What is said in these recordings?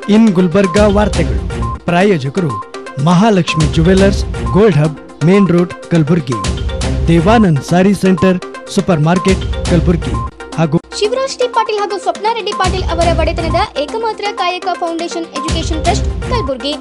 ಇನ್ ಗುಲ್ಬರ್ಗಾ ವಾರ್ತೆಗಳು ಪ್ರಾಯೋಜಕರು Mahalakshmi jewellers gold hub main road Kalaburagi Devanand sari centre super market Kalaburagi ಹಾಗೂ ಶಿವರಾಜ್ ಟಿ ಪಾಟೀಲ್ ಹಾಗೂ ಸ್ವಪ್ನ ರೆಡ್ಡಿ ಪಾಟೀಲ್ ಅವರ ಒಡೆತನದ ಏಕಮಾತ್ರ Kayaka foundation education trust Kalaburagi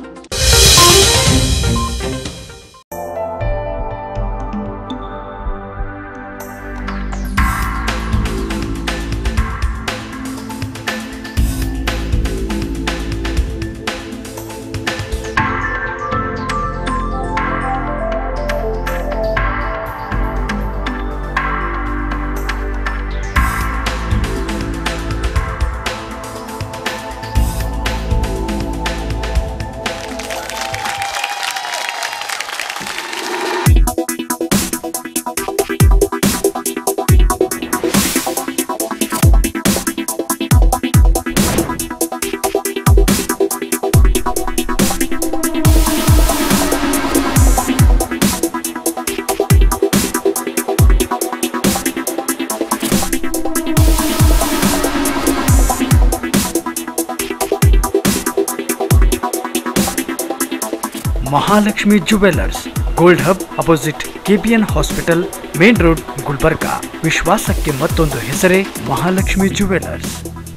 Mahalakshmi jewellers gold hub opposite KPN hospital main road Gulbarga ವಿಶ್ವಾಸಕ್ಕೆ ಮತ್ತೊಂದು ಹೆಸರೇ ಮಹಾಲಕ್ಷ್ಮಿ ಜುವೆಲ್ಲರ್ಸ್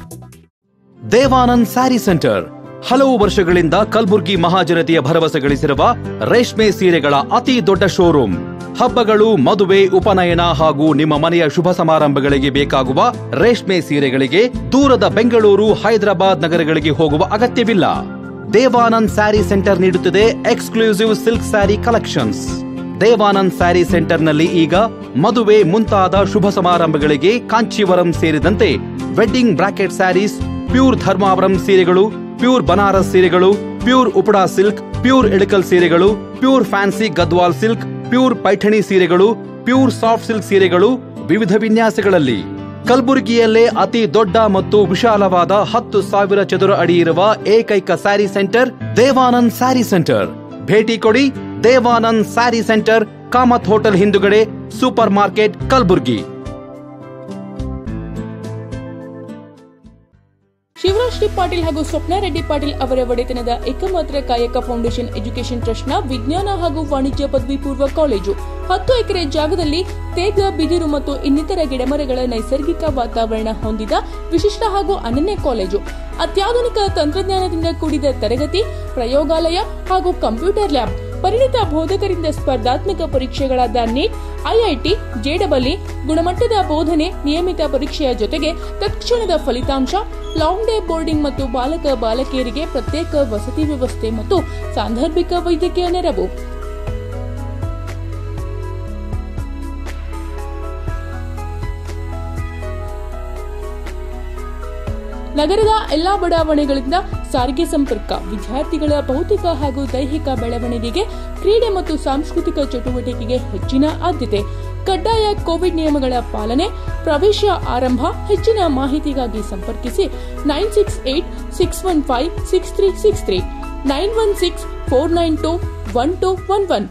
ದೇವಾನಂದ್ ಸ್ಯಾರಿ ಸೆಂಟರ್ ಹಲವು ವರ್ಷಗಳಿಂದ ಕಲ್ಬುರ್ಗಿ ಮಹಾಜನತೆಯ ಭರವಸೆ ಗಳಿಸಿರುವ ರೇಷ್ಮೆ ಸೀರೆಗಳ ಅತಿ ದೊಡ್ಡ ಶೋರೂಮ್ ಹಬ್ಬಗಳು ಮದುವೆ ಉಪನಯನ ಹಾಗೂ ನಿಮ್ಮ ಮನೆಯ ಶುಭ ಸಮಾರಂಭಗಳಿಗೆ ಬೇಕಾಗುವ ರೇಷ್ಮೆ ಸೀರೆಗಳಿಗೆ ದೂರದ ಬೆಂಗಳೂರು ಹೈದರಾಬಾದ್ ನಗರಗಳಿಗೆ ಹೋಗುವ ಅಗತ್ಯವಿಲ್ಲ ದೇವಾನಂದ್ ಸ್ಯಾರಿ ಸೆಂಟರ್ ನೀಡುತ್ತಿದೆ exclusive silk sari collections Devanand sari ಸೆಂಟರ್ನಲ್ಲಿ ಈಗ ಮದುವೆ ಮುಂತಾದ ಶುಭ ಸಮಾರಂಭಗಳಿಗೆ ಕಾಂಚೀವರಂ ಸೇರಿದಂತೆ wedding brocade saris pure Dharmavaram ಸೀರೆಗಳು ಪ್ಯೂರ್ ಬನಾರಸ್ ಸೀರೆಗಳು pure Uppada silk pure Ilkal ಸೀರೆಗಳು pure fancy Gadwal silk pure Paithani ಸೀರೆಗಳು ಪ್ಯೂರ್ ಸಾಫ್ಟ್ ಸಿಲ್ಕ್ ಸೀರೆಗಳು ವಿವಿಧ ವಿನ್ಯಾಸಗಳಲ್ಲಿ ಕಲಬುರಗಿಯಲ್ಲೇ ಅತಿ ದೊಡ್ಡ ಮತ್ತು ವಿಶಾಲವಾದ ಹತ್ತು ಸಾವಿರ ಚದುರ ಅಡಿ ಇರುವ ಏಕೈಕ ಸ್ಯಾರಿ ಸೆಂಟರ್ ದೇವಾನಂದ್ ಸ್ಯಾರಿ ಸೆಂಟರ್ ಭೇಟಿ ಕೊಡಿ ದೇವಾನಂದ್ ಸ್ಯಾರಿ ಸೆಂಟರ್ ಕಾಮತ್ ಹೋಟೆಲ್ ಹಿಂದುಗಡೆ super market Kalaburagi Shivraj T Patil ಹಾಗೂ ಸ್ವಪ್ನ ರೆಡ್ಡಿ ಪಾಟೀಲ್ ಅವರ ಒಡೆತನದ ಏಕಮಾತ್ರ ಕಾಯಕ ಫೌಂಡೇಶನ್ ಎಜುಕೇಶನ್ ಟ್ರಸ್ಟ್ನ ವಿಜ್ಞಾನ ಹಾಗೂ ವಾಣಿಜ್ಯ ಪದವಿ ಪೂರ್ವ ಕಾಲೇಜು ಹತ್ತು ಎಕರೆ ಜಾಗದಲ್ಲಿ ತೇಗ ಬಿದಿರು ಮತ್ತು ಇನ್ನಿತರ ಗಿಡಮರಗಳ ನೈಸರ್ಗಿಕ ವಾತಾವರಣ ಹೊಂದಿದ ವಿಶಿಷ್ಟ ಹಾಗೂ ಅನನ್ಯ ಕಾಲೇಜು ಅತ್ಯಾಧುನಿಕ ತಂತ್ರಜ್ಞಾನದಿಂದ ಕೂಡಿದ ತರಗತಿ ಪ್ರಯೋಗಾಲಯ ಹಾಗೂ ಕಂಪ್ಯೂಟರ್ ಲ್ಯಾಬ್ ಪರಿಣಿತ ಬೋಧಕರಿಂದ ಸ್ಪರ್ಧಾತ್ಮಕ ಪರೀಕ್ಷೆಗಳಾದ ನೀಟ್ ಐಐಟಿ ಜೆಡಬ್ಲ್ಇ ಗುಣಮಟ್ಟದ ಬೋಧನೆ ನಿಯಮಿತ ಪರೀಕ್ಷೆಯ ಜೊತೆಗೆ ತತ್ಕ್ಷಣದ ಫಲಿತಾಂಶ ಲಾಂಗ್ ಡೇ ಬೋರ್ಡಿಂಗ್ ಮತ್ತು ಬಾಲಕ ಬಾಲಕಿಯರಿಗೆ ಪ್ರತ್ಯೇಕ ವಸತಿ ವ್ಯವಸ್ಥೆ ಮತ್ತು ಸಾಂದರ್ಭಿಕ ವೈದ್ಯಕೀಯ ನೆರವು ನಗರದ ಎಲ್ಲಾ ಬಡಾವಣೆಗಳಿಂದ ಸಾರಿಗೆ ಸಂಪರ್ಕ ವಿದ್ಯಾರ್ಥಿಗಳ ಭೌತಿಕ ಹಾಗೂ ದೈಹಿಕ ಬೆಳವಣಿಗೆಗೆ ಕ್ರೀಡೆ ಮತ್ತು ಸಾಂಸ್ಕೃತಿಕ ಚಟುವಟಿಕೆಗೆ ಹೆಚ್ಚಿನ ಆದ್ಯತೆ ಕಡ್ಡಾಯ ಕೋವಿಡ್ ನಿಯಮಗಳ ಪಾಲನೆ ಪ್ರವೇಶ ಆರಂಭ ಹೆಚ್ಚಿನ ಮಾಹಿತಿಗಾಗಿ ಸಂಪರ್ಕಿಸಿ nine six eight six one five six three six three nine one six four nine two one two one one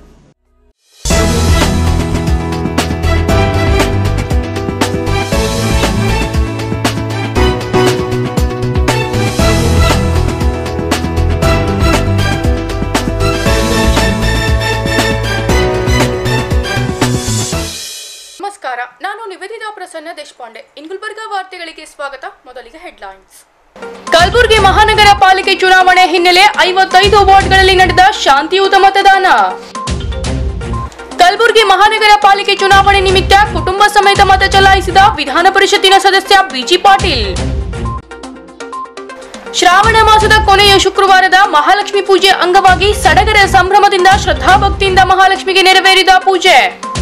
ನಮಸ್ಕಾರ ನಾನು ನಿವೇದಿತಾ ಪ್ರಸನ್ನ ದೇಶಪಾಂಡೆ ಇನ್ ಗುಲ್ಬರ್ಗಾ ವಾರ್ತೆಗಳಿಗೆ ಸ್ವಾಗತ ಮೊದಲಿಗೆ ಹೆಡ್ಲೈನ್ಸ್ ಕಲಬುರಗಿ ಮಹಾನಗರ ಪಾಲಿಕೆ ಚುನಾವಣೆ ಹಿನ್ನೆಲೆ ಐವತ್ತೈದು ವಾರ್ಡ್ಗಳಲ್ಲಿ ನಡೆದ ಶಾಂತಿಯುತ ಮತದಾನ ಕಲಬುರಗಿ ಮಹಾನಗರ ಪಾಲಿಕೆ ಚುನಾವಣೆ ನಿಮಿತ್ತ ಕುಟುಂಬ ಸಮೇತ ಮತ ಚಲಾಯಿಸಿದ ವಿಧಾನ ಪರಿಷತ್ತಿನ ಸದಸ್ಯ ಬಿಜಿ ಪಾಟೀಲ್ ಶ್ರಾವಣ ಮಾಸದ ಕೊನೆಯ ಶುಕ್ರವಾರದ ಮಹಾಲಕ್ಷ್ಮಿ ಪೂಜೆ ಅಂಗವಾಗಿ ಸಡಗರ ಸಂಭ್ರಮದಿಂದ ಶ್ರದ್ಧಾಭಕ್ತಿಯಿಂದ ಮಹಾಲಕ್ಷ್ಮಿಗೆ ನೆರವೇರಿದ ಪೂಜೆ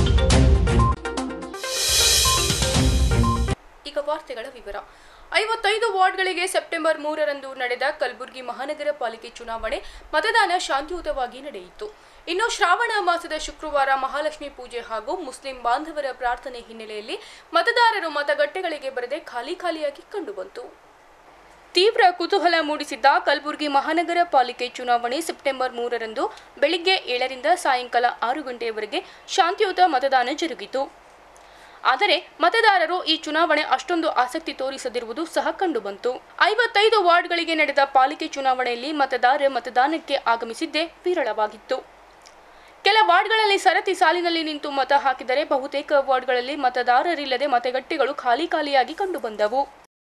ಈಗ ವಾರ್ತೆಗಳ ವಿವರ ಐವತ್ತೈದು ವಾರ್ಡ್ಗಳಿಗೆ ಸೆಪ್ಟೆಂಬರ್ ಮೂರರಂದು ನಡೆದ ಕಲಬುರಗಿ ಮಹಾನಗರ ಪಾಲಿಕೆ ಚುನಾವಣೆ ಮತದಾನ ಶಾಂತಿಯುತವಾಗಿ ನಡೆಯಿತು ಇನ್ನು ಶ್ರಾವಣ ಮಾಸದ ಶುಕ್ರವಾರ ಮಹಾಲಕ್ಷ್ಮಿ ಪೂಜೆ ಹಾಗೂ ಮುಸ್ಲಿಂ ಬಾಂಧವರ ಪ್ರಾರ್ಥನೆ ಹಿನ್ನೆಲೆಯಲ್ಲಿ ಮತದಾರರು ಮತಗಟ್ಟೆಗಳಿಗೆ ಬರದೆ ಖಾಲಿ ಖಾಲಿಯಾಗಿ ಕಂಡುಬಂತು ತೀವ್ರ ಕುತೂಹಲ ಮೂಡಿಸಿದ್ದ ಕಲಬುರಗಿ ಮಹಾನಗರ ಪಾಲಿಕೆ ಚುನಾವಣೆ ಸೆಪ್ಟೆಂಬರ್ ಮೂರರಂದು ಬೆಳಿಗ್ಗೆ ಏಳರಿಂದ ಸಾಯಂಕಾಲ ಆರು ಗಂಟೆಯವರೆಗೆ ಶಾಂತಿಯುತ ಮತದಾನ ಜರುಗಿತು ಆದರೆ ಮತದಾರರು ಈ ಚುನಾವಣೆ ಅಷ್ಟೊಂದು ಆಸಕ್ತಿ ತೋರಿಸದಿರುವುದು ಸಹ ಕಂಡುಬಂತು ಐವತ್ತೈದು ವಾರ್ಡ್ಗಳಿಗೆ ನಡೆದ ಪಾಲಿಕೆ ಚುನಾವಣೆಯಲ್ಲಿ ಮತದಾರ ಮತದಾನಕ್ಕೆ ಆಗಮಿಸಿದ್ದೇ ವಿರಳವಾಗಿತ್ತು ಕೆಲ ವಾರ್ಡ್ಗಳಲ್ಲಿ ಸರತಿ ಸಾಲಿನಲ್ಲಿ ನಿಂತು ಮತ ಹಾಕಿದರೆ ಬಹುತೇಕ ವಾರ್ಡ್ಗಳಲ್ಲಿ ಮತದಾರರಿಲ್ಲದೆ ಮತಗಟ್ಟೆಗಳು ಖಾಲಿ ಖಾಲಿಯಾಗಿ ಕಂಡುಬಂದವು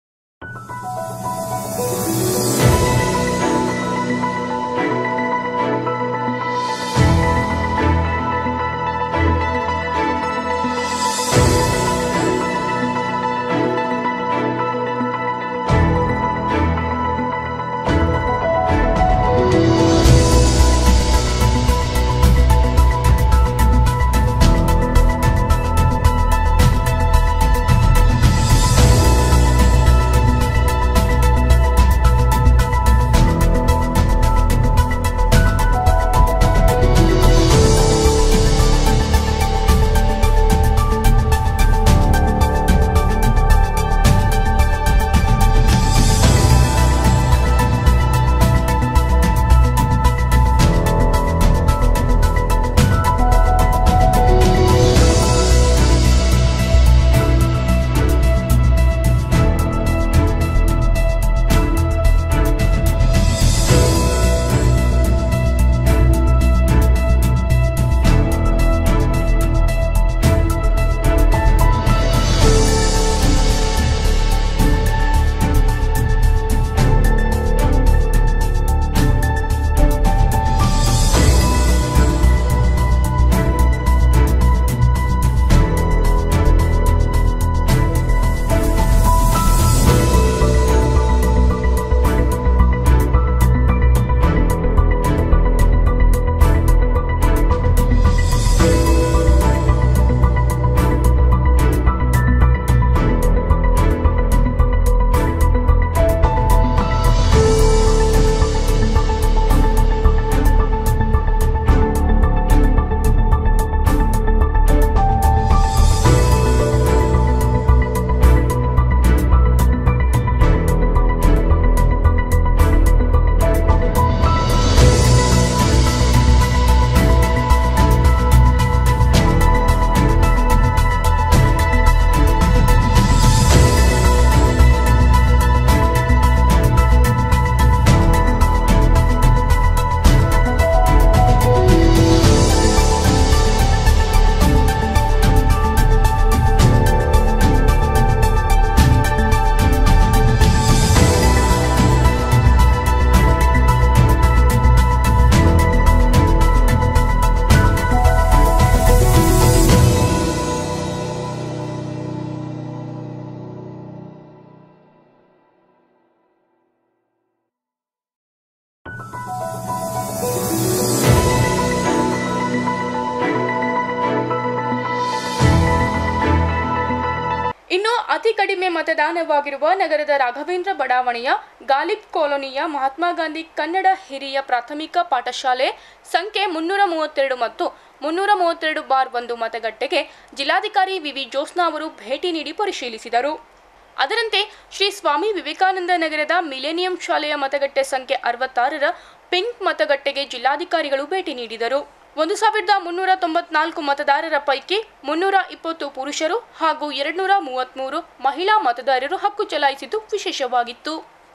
ಇನ್ನು ಅತಿ ಕಡಿಮೆ ಮತದಾನವಾಗಿರುವ ನಗರದ ರಾಘವೇಂದ್ರ ಬಡಾವಣೆಯ ಗಾಲಿಬ್ ಕಾಲೋನಿಯ ಮಹಾತ್ಮ ಗಾಂಧಿ ಕನ್ನಡ ಹಿರಿಯ ಪ್ರಾಥಮಿಕ ಪಾಠಶಾಲೆ ಸಂಖ್ಯೆ ಮುನ್ನೂರ ಮೂವತ್ತೆರಡು ಮತ್ತು ಮುನ್ನೂರ ಮೂವತ್ತೆರಡು ಬಾರ್ ಒಂದು ಮತಗಟ್ಟೆಗೆ ಜಿಲ್ಲಾಧಿಕಾರಿ ವಿವಿ ಜೋಸ್ನಾ ಅವರು ಭೇಟಿ ನೀಡಿ ಪರಿಶೀಲಿಸಿದರು ಅದರಂತೆ ಶ್ರೀ ಸ್ವಾಮಿ ವಿವೇಕಾನಂದ ನಗರದ ಮಿಲೇನಿಯಂ ಶಾಲೆಯ ಮತಗಟ್ಟೆ ಸಂಖ್ಯೆ ಅರವತ್ತಾರರ ಪಿಂಕ್ ಮತಗಟ್ಟೆಗೆ ಜಿಲ್ಲಾಧಿಕಾರಿಗಳು ಭೇಟಿ ನೀಡಿದರು ಒಂದು ಸಾವಿರದ ಮುನ್ನೂರ ತೊಂಬತ್ನಾಲ್ಕು ಮತದಾರರ ಪೈಕಿ ಮುನ್ನೂರ ಇಪ್ಪತ್ತು ಪುರುಷರು ಹಾಗೂ ಎರಡ್ನೂರ ಮೂವತ್ತ್ಮೂರು ಮಹಿಳಾ ಮತದಾರರು ಹಕ್ಕು ಚಲಾಯಿಸಿದ್ದು ವಿಶೇಷವಾಗಿತ್ತು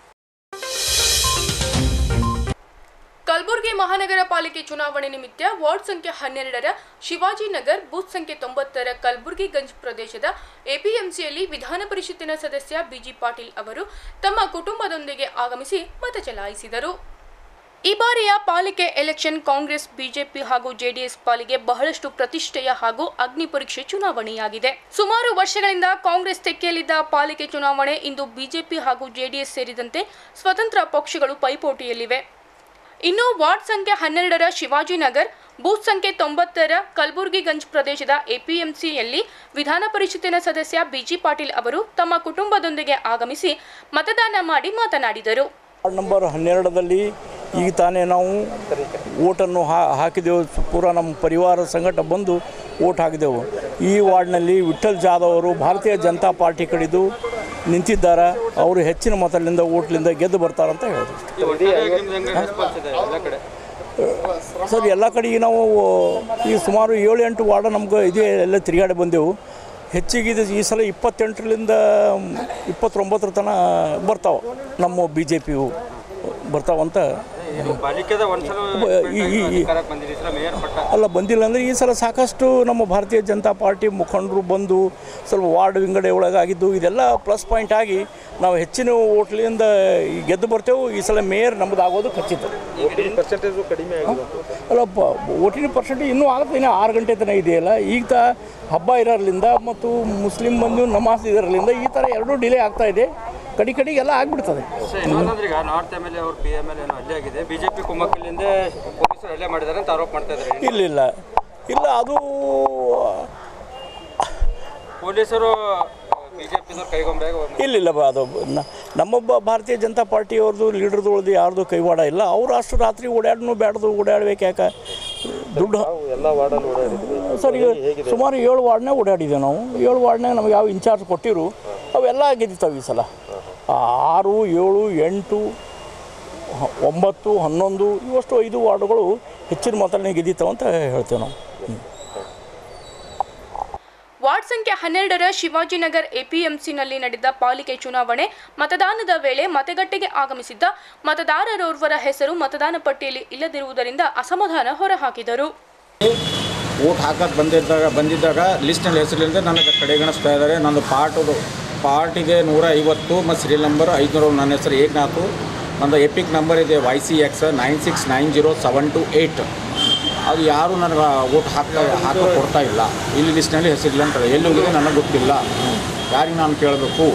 ಕಲಬುರಗಿ ಮಹಾನಗರ ಪಾಲಿಕೆ ಚುನಾವಣೆ ನಿಮಿತ್ತ ವಾರ್ಡ್ ಸಂಖ್ಯೆ ಹನ್ನೆರಡರ ಶಿವಾಜಿನಗರ್ ಬೂತ್ ಸಂಖ್ಯೆ ತೊಂಬತ್ತರ ಕಲಬುರಗಿ ಗಂಜ್ ಪ್ರದೇಶದ ಎಪಿಎಂಸಿಯಲ್ಲಿ ವಿಧಾನ ಪರಿಷತ್ತಿನ ಸದಸ್ಯ ಬಿಜಿ ಪಾಟೀಲ್ ಅವರು ತಮ್ಮ ಕುಟುಂಬದೊಂದಿಗೆ ಆಗಮಿಸಿ ಮತ ಚಲಾಯಿಸಿದರು ಈ ಬಾರಿಯ ಪಾಲಿಕೆ ಎಲೆಕ್ಷನ್ ಕಾಂಗ್ರೆಸ್ ಬಿಜೆಪಿ ಹಾಗೂ ಜೆಡಿಎಸ್ ಪಾಲಿಗೆ ಬಹಳಷ್ಟು ಪ್ರತಿಷ್ಠೆಯ ಹಾಗೂ ಅಗ್ನಿ ಪರೀಕ್ಷೆ ಚುನಾವಣೆಯಾಗಿದೆ ಸುಮಾರು ವರ್ಷಗಳಿಂದ ಕಾಂಗ್ರೆಸ್ ತೆಕ್ಕೆಯಲ್ಲಿದ್ದ ಪಾಲಿಕೆ ಚುನಾವಣೆ ಇಂದು ಬಿಜೆಪಿ ಹಾಗೂ ಜೆಡಿಎಸ್ ಸೇರಿದಂತೆ ಸ್ವತಂತ್ರ ಪಕ್ಷಗಳು ಪೈಪೋಟಿಯಲ್ಲಿವೆ ಇನ್ನು ವಾರ್ಡ್ ಸಂಖ್ಯೆ ಹನ್ನೆರಡರ ಶಿವಾಜಿನಗರ್ ಬೂತ್ ಸಂಖ್ಯೆ ತೊಂಬತ್ತರ ಕಲಬುರ್ಗಿಗಂಜ್ ಪ್ರದೇಶದ ಎಪಿಎಂಸಿಯಲ್ಲಿ ವಿಧಾನ ಪರಿಷತ್ತಿನ ಸದಸ್ಯ ಬಿಜಿ ಪಾಟೀಲ್ ಅವರು ತಮ್ಮ ಕುಟುಂಬದೊಂದಿಗೆ ಆಗಮಿಸಿ ಮತದಾನ ಮಾಡಿ ಮಾತನಾಡಿದರು ವಾರ್ಡ್ ನಂಬರ್ ಹನ್ನೆರಡರಲ್ಲಿ ಈಗ ತಾನೇ ನಾವು ಓಟನ್ನು ಹಾ ಹಾಕಿದೆವು ಪೂರ ನಮ್ಮ ಪರಿವಾರ ಸಂಗಟ ಬಂದು ಓಟ್ ಹಾಕಿದೆವು ಈ ವಾರ್ಡ್ನಲ್ಲಿ ವಿಠ್ಠಲ್ ಜಾಧವ್ ಅವರು ಭಾರತೀಯ ಜನತಾ ಪಾರ್ಟಿ ಕಡಿದು ನಿಂತಿದ್ದಾರೆ ಅವರು ಹೆಚ್ಚಿನ ಮತದಿಂದ ಓಟ್ಲಿಂದ ಗೆದ್ದು ಬರ್ತಾರಂತ ಹೇಳಿದ್ರು ಸರ್ ಎಲ್ಲ ಕಡೆಗೆ ನಾವು ಈ ಸುಮಾರು ಏಳು ಎಂಟು ವಾರ್ಡ್ ನಮ್ಗೆ ಇದೇ ಎಲ್ಲ ತಿರುಗಾಡಿ ಬಂದೆವು ಹೆಚ್ಚಿಗೆ ಇದು ಈ ಸಲ ಇಪ್ಪತ್ತೆಂಟರಿಂದ ಇಪ್ಪತ್ತೊಂಬತ್ತರ ತನಕ ಬರ್ತಾವೆ ನಮ್ಮ ಬಿ ಜೆ ಪಿಯು ಬರ್ತಾವಂತ ಪಾಲಿಕೆದ ಒಂದ್ಸಲ ಬ- ಈ- ಈ- ಈ- ಅಧಿಕಾರಕ್ಕೆ ಬಂದಿರಿ ಸಲ ಮೇಯರ್ ಪಟ್ಟ ಅಲ್ಲ ಬಂದಿಲ್ಲ ಅಂದರೆ ಈ ಸಲ ಸಾಕಷ್ಟು ನಮ್ಮ ಭಾರತೀಯ ಜನತಾ ಪಾರ್ಟಿ ಮುಖಂಡರು ಬಂದು ಸ್ವಲ್ಪ ವಾರ್ಡ್ ವಿಂಗಡೆ ಒಳಗಾಗಿದ್ದು ಇದೆಲ್ಲ ಪ್ಲಸ್ ಪಾಯಿಂಟ್ ಆಗಿ ನಾವು ಹೆಚ್ಚಿನ ಓಟ್ಲಿಂದ ಈ ಗೆದ್ದು ಬರ್ತೇವೆ ಈ ಸಲ ಮೇಯರ್ ನಮ್ಮದು ಆಗೋದು ಖಚಿತ ಪರ್ಸೆಂಟೇಜು ಕಡಿಮೆ ಆಗಿದೆ ಅಲ್ಲ ಓಟಿನ ಪರ್ಸೆಂಟೇಜ್ ಇನ್ನೂ ಆಗುತ್ತೆ ಇನ್ನೂ ಆರು ಗಂಟೆ ತನಕ ಇದೆಯಲ್ಲ ಈಗ ತ ಹಬ್ಬ ಇರೋದ್ರಿಂದ ಮತ್ತು ಮುಸ್ಲಿಂ ಬಂದು ನಮಾಜ್ ಇದರಲಿಂದ ಈ ಥರ ಎರಡೂ ಡಿಲೇ ಆಗ್ತಾ ಇದೆ ಕಡಿ ಕಡಿಗೆ ಎಲ್ಲ ಆಗ್ಬಿಡ್ತದೆ ಇನ್ನೊಂದ್ರೆ ಈಗ ನಾರ್ತ್ ಎಮ್ ಎಲ್ ಎ ಅವ್ರ ಪಿ ಎಮ್ ಎಲ್ ಏನೋ ಹಲ್ಲೆ ಆಗಿದೆ ಬಿಜೆಪಿ ಕುಮ್ಮಕ್ಕಲಿಂದ ಪೊಲೀಸರು ಹಲ್ಲೆ ಮಾಡಿದ್ದಾರೆ ಅಂತ ಆರೋಪ ಮಾಡ್ತಾ ಇದ್ದಾರೆ ಇಲ್ಲ ಇಲ್ಲ ಇಲ್ಲ ಅದು ಪೊಲೀಸರು ಬಿಜೆಪಿದವ್ರು ಕೈಗೊಂಬೆಗೆ ಇಲ್ಲಿಲ್ಲ ಬ- ಅದು ನ- ನಮ್ಮೊಬ್ಬ ಭಾರತೀಯ ಜನತಾ ಪಾರ್ಟಿಯವ್ರದ್ದು ಲೀಡರ್ದೊಳ್ದು ಯಾರ್ದು ಕೈವಾಡ ಇಲ್ಲ ಅವ್ರು ಅಷ್ಟು ರಾತ್ರಿ ಓಡಾಡ್ನು ಬ್ಯಾಡ್ದು ಓಡಾಡ್ಬೇಕು ಯಾಕೆ ದುಡ್ಡು ಎಲ್ಲ ವಾರ್ಡಲ್ಲಿ ಓಡಾಡಿದ್ವಿ ಸರ್ ಈಗ ಸುಮಾರು ಏಳು ವಾರ್ಡ್ನಾಗ ಓಡಾಡಿದ್ದೇವೆ ನಾವು ಏಳು ವಾರ್ಡ್ನಾಗ ನಮಗೆ ಯಾವ ಇನ್ಚಾರ್ಜ್ ಕೊಟ್ಟಿರು ಅವೆಲ್ಲ ಗೆದ್ದಿತ್ತಾವೆ ಈ ಸಲ ಆರು ಏಳು ಎಂಟು ಹ- ಒಂಬತ್ತು ಹನ್ನೊಂದು ಇವಷ್ಟು ಐದು ವಾರ್ಡ್ಗಳು ಹೆಚ್ಚಿನ ಮಾತ್ರನೇ ಗೆದ್ದಿತ್ತಾವೆ ಅಂತ ಹೇಳ್ತೇವೆ ನಾವು ಹ್ಮ್. ವಾರ್ಡ್ ಸಂಖ್ಯೆ ಹನ್ನೆರಡರ ಶಿವಾಜಿನಗರ್ ಎಪಿಎಂಸಿನಲ್ಲಿ ನಡೆದ ಪಾಲಿಕೆ ಚುನಾವಣೆ ಮತದಾನದ ವೇಳೆ ಮತಗಟ್ಟೆಗೆ ಆಗಮಿಸಿದ್ದ ಮತದಾರರೋರ್ವರ ಹೆಸರು ಮತದಾನ ಪಟ್ಟಿಯಲ್ಲಿ ಇಲ್ಲದಿರುವುದರಿಂದ ಅಸಮಾಧಾನ ಹೊರಹಾಕಿದರು ಓಟ್ ಹಾಕಕ್ಕೆ ಬಂದಿದ್ದಾಗ ಬಂದಿದ್ದಾಗ ಲಿಸ್ಟ್ನಲ್ಲಿ ಹೆಸರಿಲ್ಲದೆ ನನಗೆ ಕಡೆಗಣಿಸ್ತಾ ಇದ್ದಾರೆ ನಂದು ಪಾರ್ಟದು ಪಾರ್ಟ್ ಇದೆ ನೂರ ಐವತ್ತು ಮತ್ತು ಸೀರಿಯಲ್ ನಂಬರ್ ಐದುನೂರು ನನ್ನ ಹೆಸರು ಏಕನಾಥು ನಂದು ಎಪಿಕ್ ನಂಬರ್ ಇದೆ Y C X nine six nine zero seven two eight ಅದು ಯಾರು ನನಗೆ ಓಟ್ ಹಾಕ್ತಾ ಹಾಕೋ ಕೊಡ್ತಾ ಇಲ್ಲ ಇಲ್ಲಿ ಲಿಸ್ಟ್ನಲ್ಲಿ ಹೆಸರಿಲ್ಲ ಅಂತಾರೆ ಎಲ್ಲಿ ಹೋಗಿದೆ ನನಗೆ ಗೊತ್ತಿಲ್ಲ ಯಾರಿಗೆ ನಾನು ಕೇಳಬೇಕು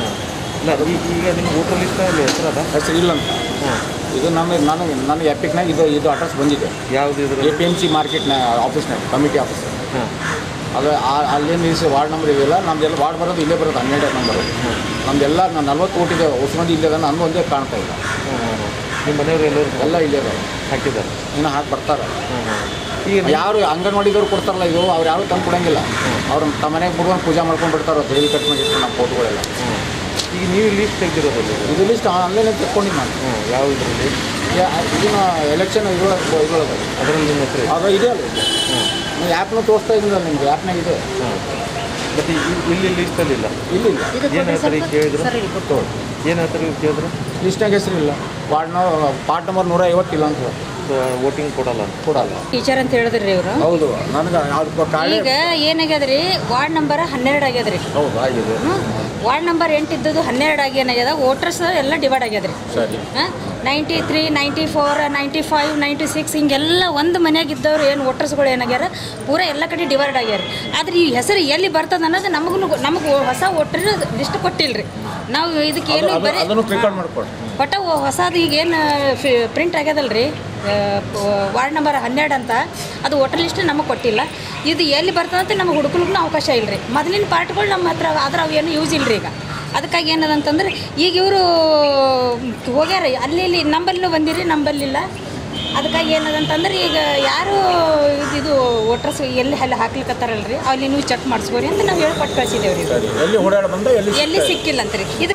ಈಗ ನಿಮ್ಮ ವೋಟರ್ ಲಿಸ್ಟಲ್ಲಿ ಹೆಸರದ ಹೆಸರಿಲ್ಲ ಅಂತ ಇದು ನನ್ನ ನನಗೆ ನನಗೆ ಎಪಿಕ್ನಾಗ ಇದು ಇದು ಅಡ್ರೆಸ್ ಬಂದಿದೆ ಯಾವ್ದು ಇದ್ರ ಎ ಪಿ ಎಮ್ ಸಿ ಮಾರ್ಕೆಟ್ನ ಆಫೀಸ್ನಾಗ ಕಮಿಟಿ ಆಫೀಸ್ ಅದು ಆ- ಅಲ್ಲೇನು ನಿಲ್ಲಿಸಿ ವಾರ್ಡ್ ನಂಬರ್ ಇದೆಯಲ್ಲ ನಮ್ದೆಲ್ಲ ವಾರ್ಡ್ ಬರೋದು ಇಲ್ಲೇ ಬರೋದು ಹನ್ನೆರಡು ನಂಬರು ನಮ್ದೆಲ್ಲ ನಾನು ನಲ್ವತ್ತು ಓಟಿದೆ ಉಸ್ಮಂದಿ ಇಲ್ಲದ ನಂದು ಒಂದೇ ಕಾಣ್ತಾ ಇಲ್ಲ ನಿಮ್ಮ ಮನೆಯವರು ಎಲ್ಲರೂ ಎಲ್ಲ ಇಲ್ಲೇ ಇದಾವೆ ಹಾಕಿದ್ದಾರೆ ಇನ್ನು ಹಾಕಿ ಬರ್ತಾರೆ ಈಗ ಯಾರು ಅಂಗನವಾಡಿದವ್ರು ಕೊಡ್ತಾರಲ್ಲ ಇದು ಅವ್ರು ಯಾರು ತಂದು ಕೊಡಂಗಿಲ್ಲ ಅವ್ರು ತಮ್ಮ ಮನೆಗೆ ಬಿಡುವಂಗೆ ಪೂಜೆ ಮಾಡ್ಕೊಂಡು ಬಿಡ್ತಾರೆ ದೇವಿ ಕಟ್ ಮಾಡಿ ಇಟ್ಟು ನಮ್ಮ ಫೋಟೋಗಳೆಲ್ಲ ಈಗ ನೀವು ಲಿಸ್ಟ್ ತೆಗೆದಿರೋದಿಲ್ಲ ಇದು ಲಿಸ್ಟ್ ಆನ್ಲೈನಲ್ಲಿ ತೆಕ್ಕೊಂಡಿದ್ದು ನಾನು ಯಾವ ಇದರಲ್ಲಿ ಯಾ- ಇದನ್ನ ಎಲೆಕ್ಷನ್ ಇದ್ರೊಳಗೆ ಇದ್ರೊಳಗೆ ಅದರಲ್ಲಿ ನಿಮ್ಮ ಹೆಸರು ಆಗ ಇದೆ ಅಲ್ಲ ನೀವು ಆ್ಯಪ್ನ ತೋರಿಸ್ತಾ ಇದ್ದಿಲ್ಲ ನಿಮ್ಗೆ ಆ್ಯಪ್ನಾಗ ಇದೆ ಮತ್ತೆ ಇಲ್ಲಿ ಲಿಸ್ಟಲ್ಲಿ ಇಲ್ಲ ಇಲ್ಲಿಲ್ಲ ಏನು ಹೇಳ್ತಾರೆ ಈಗ ಕೇಳಿದ್ರು ಏನು ಹೇಳ್ತಾರೆ ಇವ್ರು ಕೇಳಿದ್ರು ಲಿಸ್ಟ್ನಾಗ ಹೆಸರಿಲ್ಲ ವಾರ್ಡ್ ಪಾರ್ಟ್ ನಂಬರ್ ನೂರ ಐವತ್ತಿಲ್ಲ ಅಂತ ಹೇಳಿ. ವೋಟಿಂಗ್ ಕೊಡಲ್ಲ ಅಂತ ಕೊಡಲ್ಲ ಟೀಚರ್ ಅಂತ ಹೇಳಿದ್ರಿ ಇವರು ಹೌದು ನನಗೆ ಯಾವ್ದು ಕಾಳೆ ಈಗ ಏನಾಗ್ಯದ್ರಿ ವಾರ್ಡ್ ನಂಬರ್ ಹನ್ನೆರಡು ಆಗ್ಯದ್ರಿ ಹೌದು ಆಗಿದೆ ಹ್ಮ್? ವಾರ್ಡ್ ನಂಬರ್ ಎಂಟು ಇದ್ದದ್ದು ಹನ್ನೆರಡು ಆಗಿ ಏನಾಗ್ಯದ ವೋಟರ್ಸ್ ಎಲ್ಲ ಡಿವೈಡ್ ಆಗ್ಯದ್ರಿ ಸರಿ ninety three ninety four ninety five ninety six ಹಿಂಗೆಲ್ಲ ಒಂದು ಮನ್ಯಾಗ ಇದ್ದವ್ರು ಏನು ವೋಟರ್ಸ್ಗಳು ಏನಾಗ್ಯಾರ ಪೂರ ಎಲ್ಲ ಕಡೆ ಡಿವೈಡ್ ಆಗ್ಯಾರ ಆದ್ರೆ ಈ ಹೆಸರು ಎಲ್ಲಿ ಬರ್ತದ ಅನ್ನೋದು ನಮಗೂ ನಮಗೆ ಹೊಸ ವೋಟರ್ ಲಿಸ್ಟ್ ಕೊಟ್ಟಿಲ್ರಿ ನಾವು ಇದಕ್ಕೆ ಏನು ಅದು- ಬರೀ ಅದನ್ನು ಪ್ರಿಪೇರ್ ಮಾಡ್ಕೊಡಿ ಒಟ್ಟ ಹೊಸದು ಈಗ ಏನು ಪ್ರಿಂಟ್ ಆಗ್ಯದಲ್ರಿ ಆ, ವಾರ್ಡ್ ನಂಬರ್ ಹನ್ನೆರಡು ಅಂತ ಅದು ವೋಟರ್ ಲಿಸ್ಟ್ ನಮಗೆ ಕೊಟ್ಟಿಲ್ಲ ಇದು ಎಲ್ಲಿ ಬರ್ತದಂತ ನಮಗೆ ಹುಡುಕಲಿಗೂ ಅವಕಾಶ ಇಲ್ಲರಿ ಮೊದಲಿನ ಪಾರ್ಟ್ಗಳು ನಮ್ಮ ಹತ್ರ ಆದ್ರೆ ಅವು ಏನು ಯೂಸ್ ಇಲ್ಲರಿ ಈಗ ಅದಕ್ಕಾಗಿ ಏನದಂತಂದ್ರೆ ಈಗ ಇವರು ಹೋಗ್ಯಾರ ಅಲ್ಲಿ ಇಲ್ಲಿ ನಂಬಲ್ಲಿನೂ ಬಂದಿರಿ ನಂಬಲ್ಲಿಲ್ಲ ಅದಕ್ಕಾಗಿ ಏನದಂತಂದ್ರೆ ಈಗ ಯಾರು ಇದು- ಇದು ವೋಟರ್ಸ್ ಎಲ್ಲಿ ಅಲ್ಲಿ ಹಾಕ್ಲಿಕ್ಕತ್ತಾರಲ್ರಿ ಅಲ್ಲಿ ನೀವು ಚೆಕ್ ಮಾಡಿಸ್ಕೋರಿ ಅಂತ ನಾವು ಹೇಳ್ಕೊಟ್ಟು ಕಳಿಸಿದ್ದೇವ್ರಿ ಸರಿ ಎಲ್ಲಿ ಓಡಾಡ ಬಂದ ಎಲ್ಲಿ ಎಲ್ಲಿ ಸಿಕ್ಕಿಲ್ಲ ಅಂತ್ರಿ ಇದು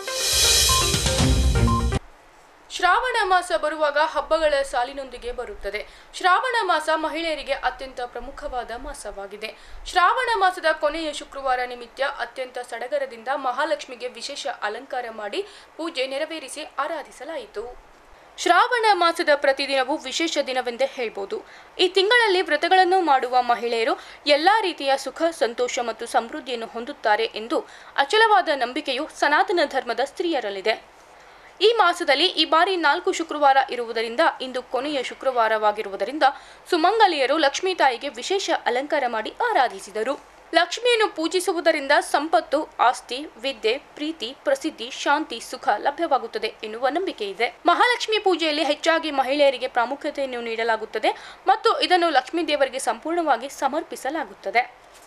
ಶ್ರಾವಣ ಮಾಸ ಬರುವಾಗ ಹಬ್ಬಗಳ ಸಾಲಿನೊಂದಿಗೆ ಬರುತ್ತದೆ ಶ್ರಾವಣ ಮಾಸ ಮಹಿಳೆಯರಿಗೆ ಅತ್ಯಂತ ಪ್ರಮುಖವಾದ ಮಾಸವಾಗಿದೆ ಶ್ರಾವಣ ಮಾಸದ ಕೊನೆಯ ಶುಕ್ರವಾರ ನಿಮಿತ್ತ ಅತ್ಯಂತ ಸಡಗರದಿಂದ ಮಹಾಲಕ್ಷ್ಮಿಗೆ ವಿಶೇಷ ಅಲಂಕಾರ ಮಾಡಿ ಪೂಜೆ ನೆರವೇರಿಸಿ ಆರಾಧಿಸಲಾಯಿತು ಶ್ರಾವಣ ಮಾಸದ ಪ್ರತಿದಿನವೂ ವಿಶೇಷ ದಿನವೆಂದೇ ಹೇಳ್ಬೋದು ಈ ತಿಂಗಳಲ್ಲಿ ವ್ರತಗಳನ್ನು ಮಾಡುವ ಮಹಿಳೆಯರು ಎಲ್ಲ ರೀತಿಯ ಸುಖ ಸಂತೋಷ ಮತ್ತು ಸಮೃದ್ಧಿಯನ್ನು ಹೊಂದುತ್ತಾರೆ ಎಂದು ಅಚಲವಾದ ನಂಬಿಕೆಯು ಸನಾತನ ಧರ್ಮದ ಸ್ತ್ರೀಯರಲ್ಲಿದೆ ಈ ಮಾಸದಲ್ಲಿ ಈ ಬಾರಿ ನಾಲ್ಕು ಶುಕ್ರವಾರ ಇರುವುದರಿಂದ ಇಂದು ಕೊನೆಯ ಶುಕ್ರವಾರವಾಗಿರುವುದರಿಂದ ಸುಮಂಗಲಿಯರು ಲಕ್ಷ್ಮೀ ತಾಯಿಗೆ ವಿಶೇಷ ಅಲಂಕಾರ ಮಾಡಿ ಆರಾಧಿಸಿದರು ಲಕ್ಷ್ಮಿಯನ್ನು ಪೂಜಿಸುವುದರಿಂದ ಸಂಪತ್ತು ಆಸ್ತಿ ವಿದ್ಯೆ ಪ್ರೀತಿ ಪ್ರಸಿದ್ಧಿ ಶಾಂತಿ ಸುಖ ಲಭ್ಯವಾಗುತ್ತದೆ ಎನ್ನುವ ನಂಬಿಕೆ ಇದೆ ಮಹಾಲಕ್ಷ್ಮಿ ಪೂಜೆಯಲ್ಲಿ ಹೆಚ್ಚಾಗಿ ಮಹಿಳೆಯರಿಗೆ ಪ್ರಾಮುಖ್ಯತೆಯನ್ನು ನೀಡಲಾಗುತ್ತದೆ ಮತ್ತು ಇದನ್ನು ಲಕ್ಷ್ಮೀ ದೇವರಿಗೆ ಸಂಪೂರ್ಣವಾಗಿ ಸಮರ್ಪಿಸಲಾಗುತ್ತದೆ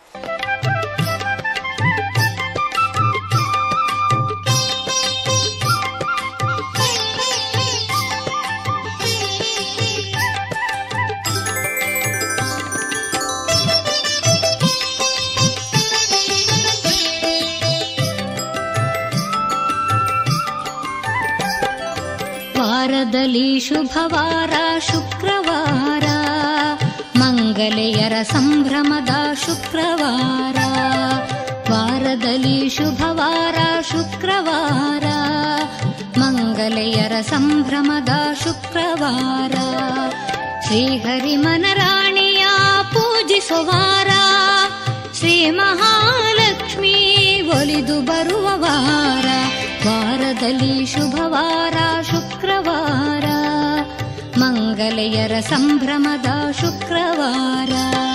ವಾರದಲ್ಲಿ ಶುಭವಾರ ಶುಕ್ರವಾರ ಮಂಗಲೆಯರ ಸಂಭ್ರಮದ ಶುಕ್ರವಾರ ವಾರದಲ್ಲಿ ಶುಭವಾರ ಶುಕ್ರವಾರ ಮಂಗಲೆಯರ ಸಂಭ್ರಮದ ಶುಕ್ರವಾರ ಶ್ರೀಹರಿ ಮನರಾಣಿಯ ಪೂಜಿಸುವಾರ ಶ್ರೀ ಮಹಾಲಕ್ಷ್ಮಿ ಒಲಿದು ಬರುವ ವಾರ ವಾರದಲ್ಲಿ ಶುಭವಾರ ಶುಕ್ರವಾರ ಮಂಗಲೆಯರ ಸಂಭ್ರಮದ ಶುಕ್ರವಾರ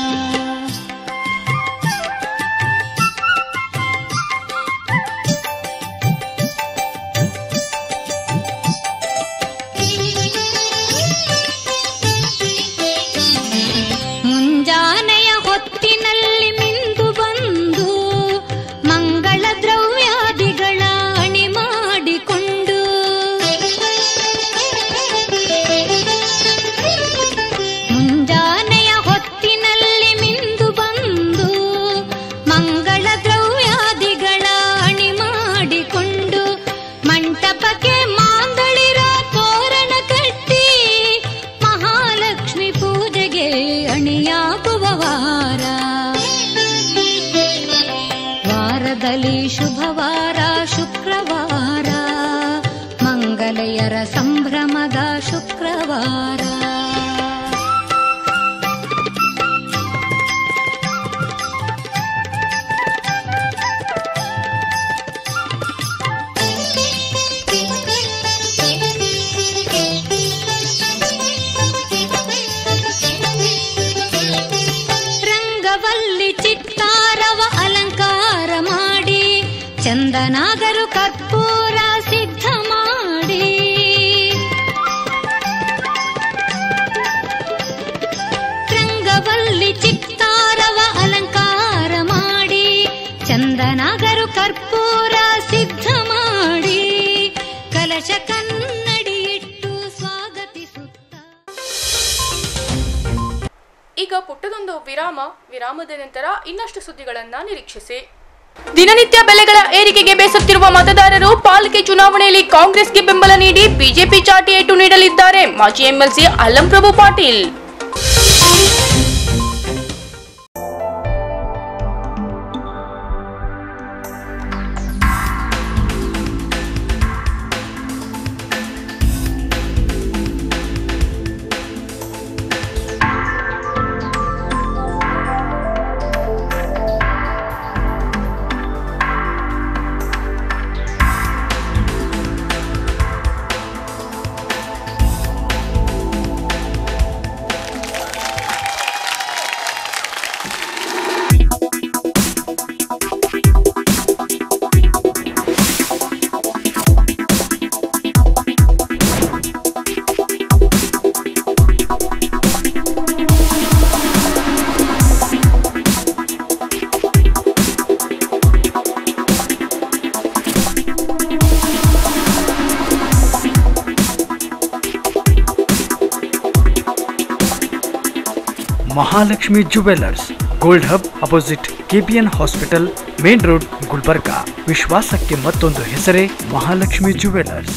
ಮುಂಜಾನೆಯ ಹೊತ್ತಿನಲ್ಲಿ ಮಿಂದು ಬಂದು ಮಂಗಳ ದ್ರವ್ಯಾದಿಗಳ ಅಣಿ ಮಾಡಿಕೊಂಡು ಮುಂಜಾನೆಯ ಹೊತ್ತಿನಲ್ಲಿ ಮಿಂದು ಬಂದು ಮಂಗಳ ದ್ರವ್ಯಾದಿಗಳ ಅಣಿ ಮಾಡಿಕೊಂಡು ಮಂಟಪಕ್ಕೆ ಮಾಂದಳಿರ ತೋರಣ ಕಟ್ಟಿ ಮಹಾಲಕ್ಷ್ಮಿ ಪೂಜೆಗೆ ಅಣಿಯಾಗುವ ವಾರ ವಾರದಲ್ಲಿ ಶುಭವಾರ ಶುಕ್ರವಾರ ಮಂಗಲೆಯರ ಸಂಭ್ರಮದ ಶುಕ್ರವಾರ ರಂಗವಲ್ಲಿ ಚಿತ್ತಾರವ ಅಲಂಕಾರ ಮಾಡಿ ಚಂದನಾಗರು ಕರ್ಪೂರ ಸಿದ್ಧ ಮಾಡಿ ರಂಗವಲ್ಲಿ ಚಿತ್ತಾರವ ಅಲಂಕಾರ ಮಾಡಿ ಚಂದನಾಗರು ಕರ್ಪೂರ ಸಿದ್ಧ ಮಾಡಿ ಕಲಶ ಕನ್ನಡಿ ಇಟ್ಟು ಸ್ವಾಗತಿಸುತ್ತ ಈಗ ಪುಟ್ಟದೊಂದು ವಿರಾಮ ವಿರಾಮದ ನಂತರ ಇನ್ನಷ್ಟು ಸುದ್ದಿಗಳನ್ನ ನಿರೀಕ್ಷಿಸಿ ದಿನನಿತ್ಯ ಬೆಲೆಗಳ ಏರಿಕೆಗೆ ಬೇಸತ್ತಿರುವ ಮತದಾರರು ಪಾಲಿಕೆ ಚುನಾವಣೆಯಲ್ಲಿ ಕಾಂಗ್ರೆಸ್ಗೆ ಬೆಂಬಲ ನೀಡಿ ಬಿಜೆಪಿ ಚಾಟಿ ಏಟು ನೀಡಲಿದ್ದಾರೆ ಮಾಜಿ MLC Allam Prabhu Patil Mahalakshmi jewellers gold hub opposite KPN hospital main road Gulbarga ವಿಶ್ವಾಸಕ್ಕೆ ಮತ್ತೊಂದು ಹೆಸರೇ ಮಹಾಲಕ್ಷ್ಮಿ ಜುವೆಲ್ಲರ್ಸ್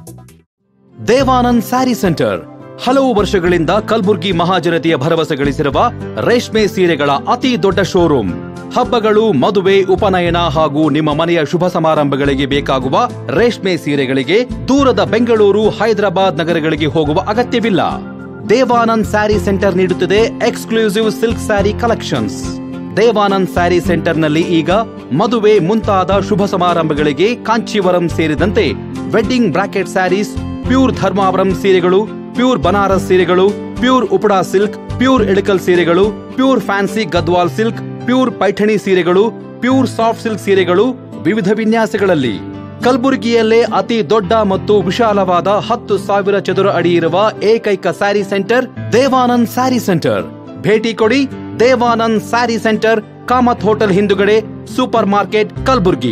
ದೇವಾನಂದ್ ಸ್ಯಾರಿ ಸೆಂಟರ್ ಹಲವು ವರ್ಷಗಳಿಂದ ಕಲ್ಬುರ್ಗಿ ಮಹಾಜನತೆಯ ಭರವಸೆ ಗಳಿಸಿರುವ ರೇಷ್ಮೆ ಸೀರೆಗಳ ಅತಿ ದೊಡ್ಡ ಶೋರೂಮ್ ಹಬ್ಬಗಳು ಮದುವೆ ಉಪನಯನ ಹಾಗೂ ನಿಮ್ಮ ಮನೆಯ ಶುಭ ಸಮಾರಂಭಗಳಿಗೆ ಬೇಕಾಗುವ ರೇಷ್ಮೆ ಸೀರೆಗಳಿಗೆ ದೂರದ ಬೆಂಗಳೂರು ಹೈದರಾಬಾದ್ ನಗರಗಳಿಗೆ ಹೋಗುವ ಅಗತ್ಯವಿಲ್ಲ ದೇವಾನಂದ್ ಸ್ಯಾರಿ ಸೆಂಟರ್ ನೀಡುತ್ತಿದೆ exclusive silk sari collections Devanand sari ಸೆಂಟರ್ನಲ್ಲಿ ಈಗ ಮದುವೆ ಮುಂತಾದ ಶುಭ ಸಮಾರಂಭಗಳಿಗೆ ಕಾಂಚೀವರಂ ಸೇರಿದಂತೆ wedding brocade saris pure Dharmavaram ಸೀರೆಗಳು ಪ್ಯೂರ್ ಬನಾರಸ್ ಸೀರೆಗಳು pure Uppada silk pure Ilkal ಸೀರೆಗಳು pure fancy Gadwal silk pure Paithani ಸೀರೆಗಳು ಪ್ಯೂರ್ ಸಾಫ್ಟ್ ಸಿಲ್ಕ್ ಸೀರೆಗಳು ವಿವಿಧ ವಿನ್ಯಾಸಗಳಲ್ಲಿ ಕಲಬುರಗಿಯಲ್ಲೇ ಅತಿ ದೊಡ್ಡ ಮತ್ತು ವಿಶಾಲವಾದ ಹತ್ತು ಸಾವಿರ ಚದುರ ಅಡಿ ಇರುವ ಏಕೈಕ ಸ್ಯಾರಿ ಸೆಂಟರ್ ದೇವಾನಂದ್ ಸ್ಯಾರಿ ಸೆಂಟರ್ ಭೇಟಿ ಕೊಡಿ ದೇವಾನಂದ್ ಸ್ಯಾರಿ ಸೆಂಟರ್ ಕಾಮತ್ ಹೋಟೆಲ್ ಹಿಂದುಗಡೆ super market Kalaburagi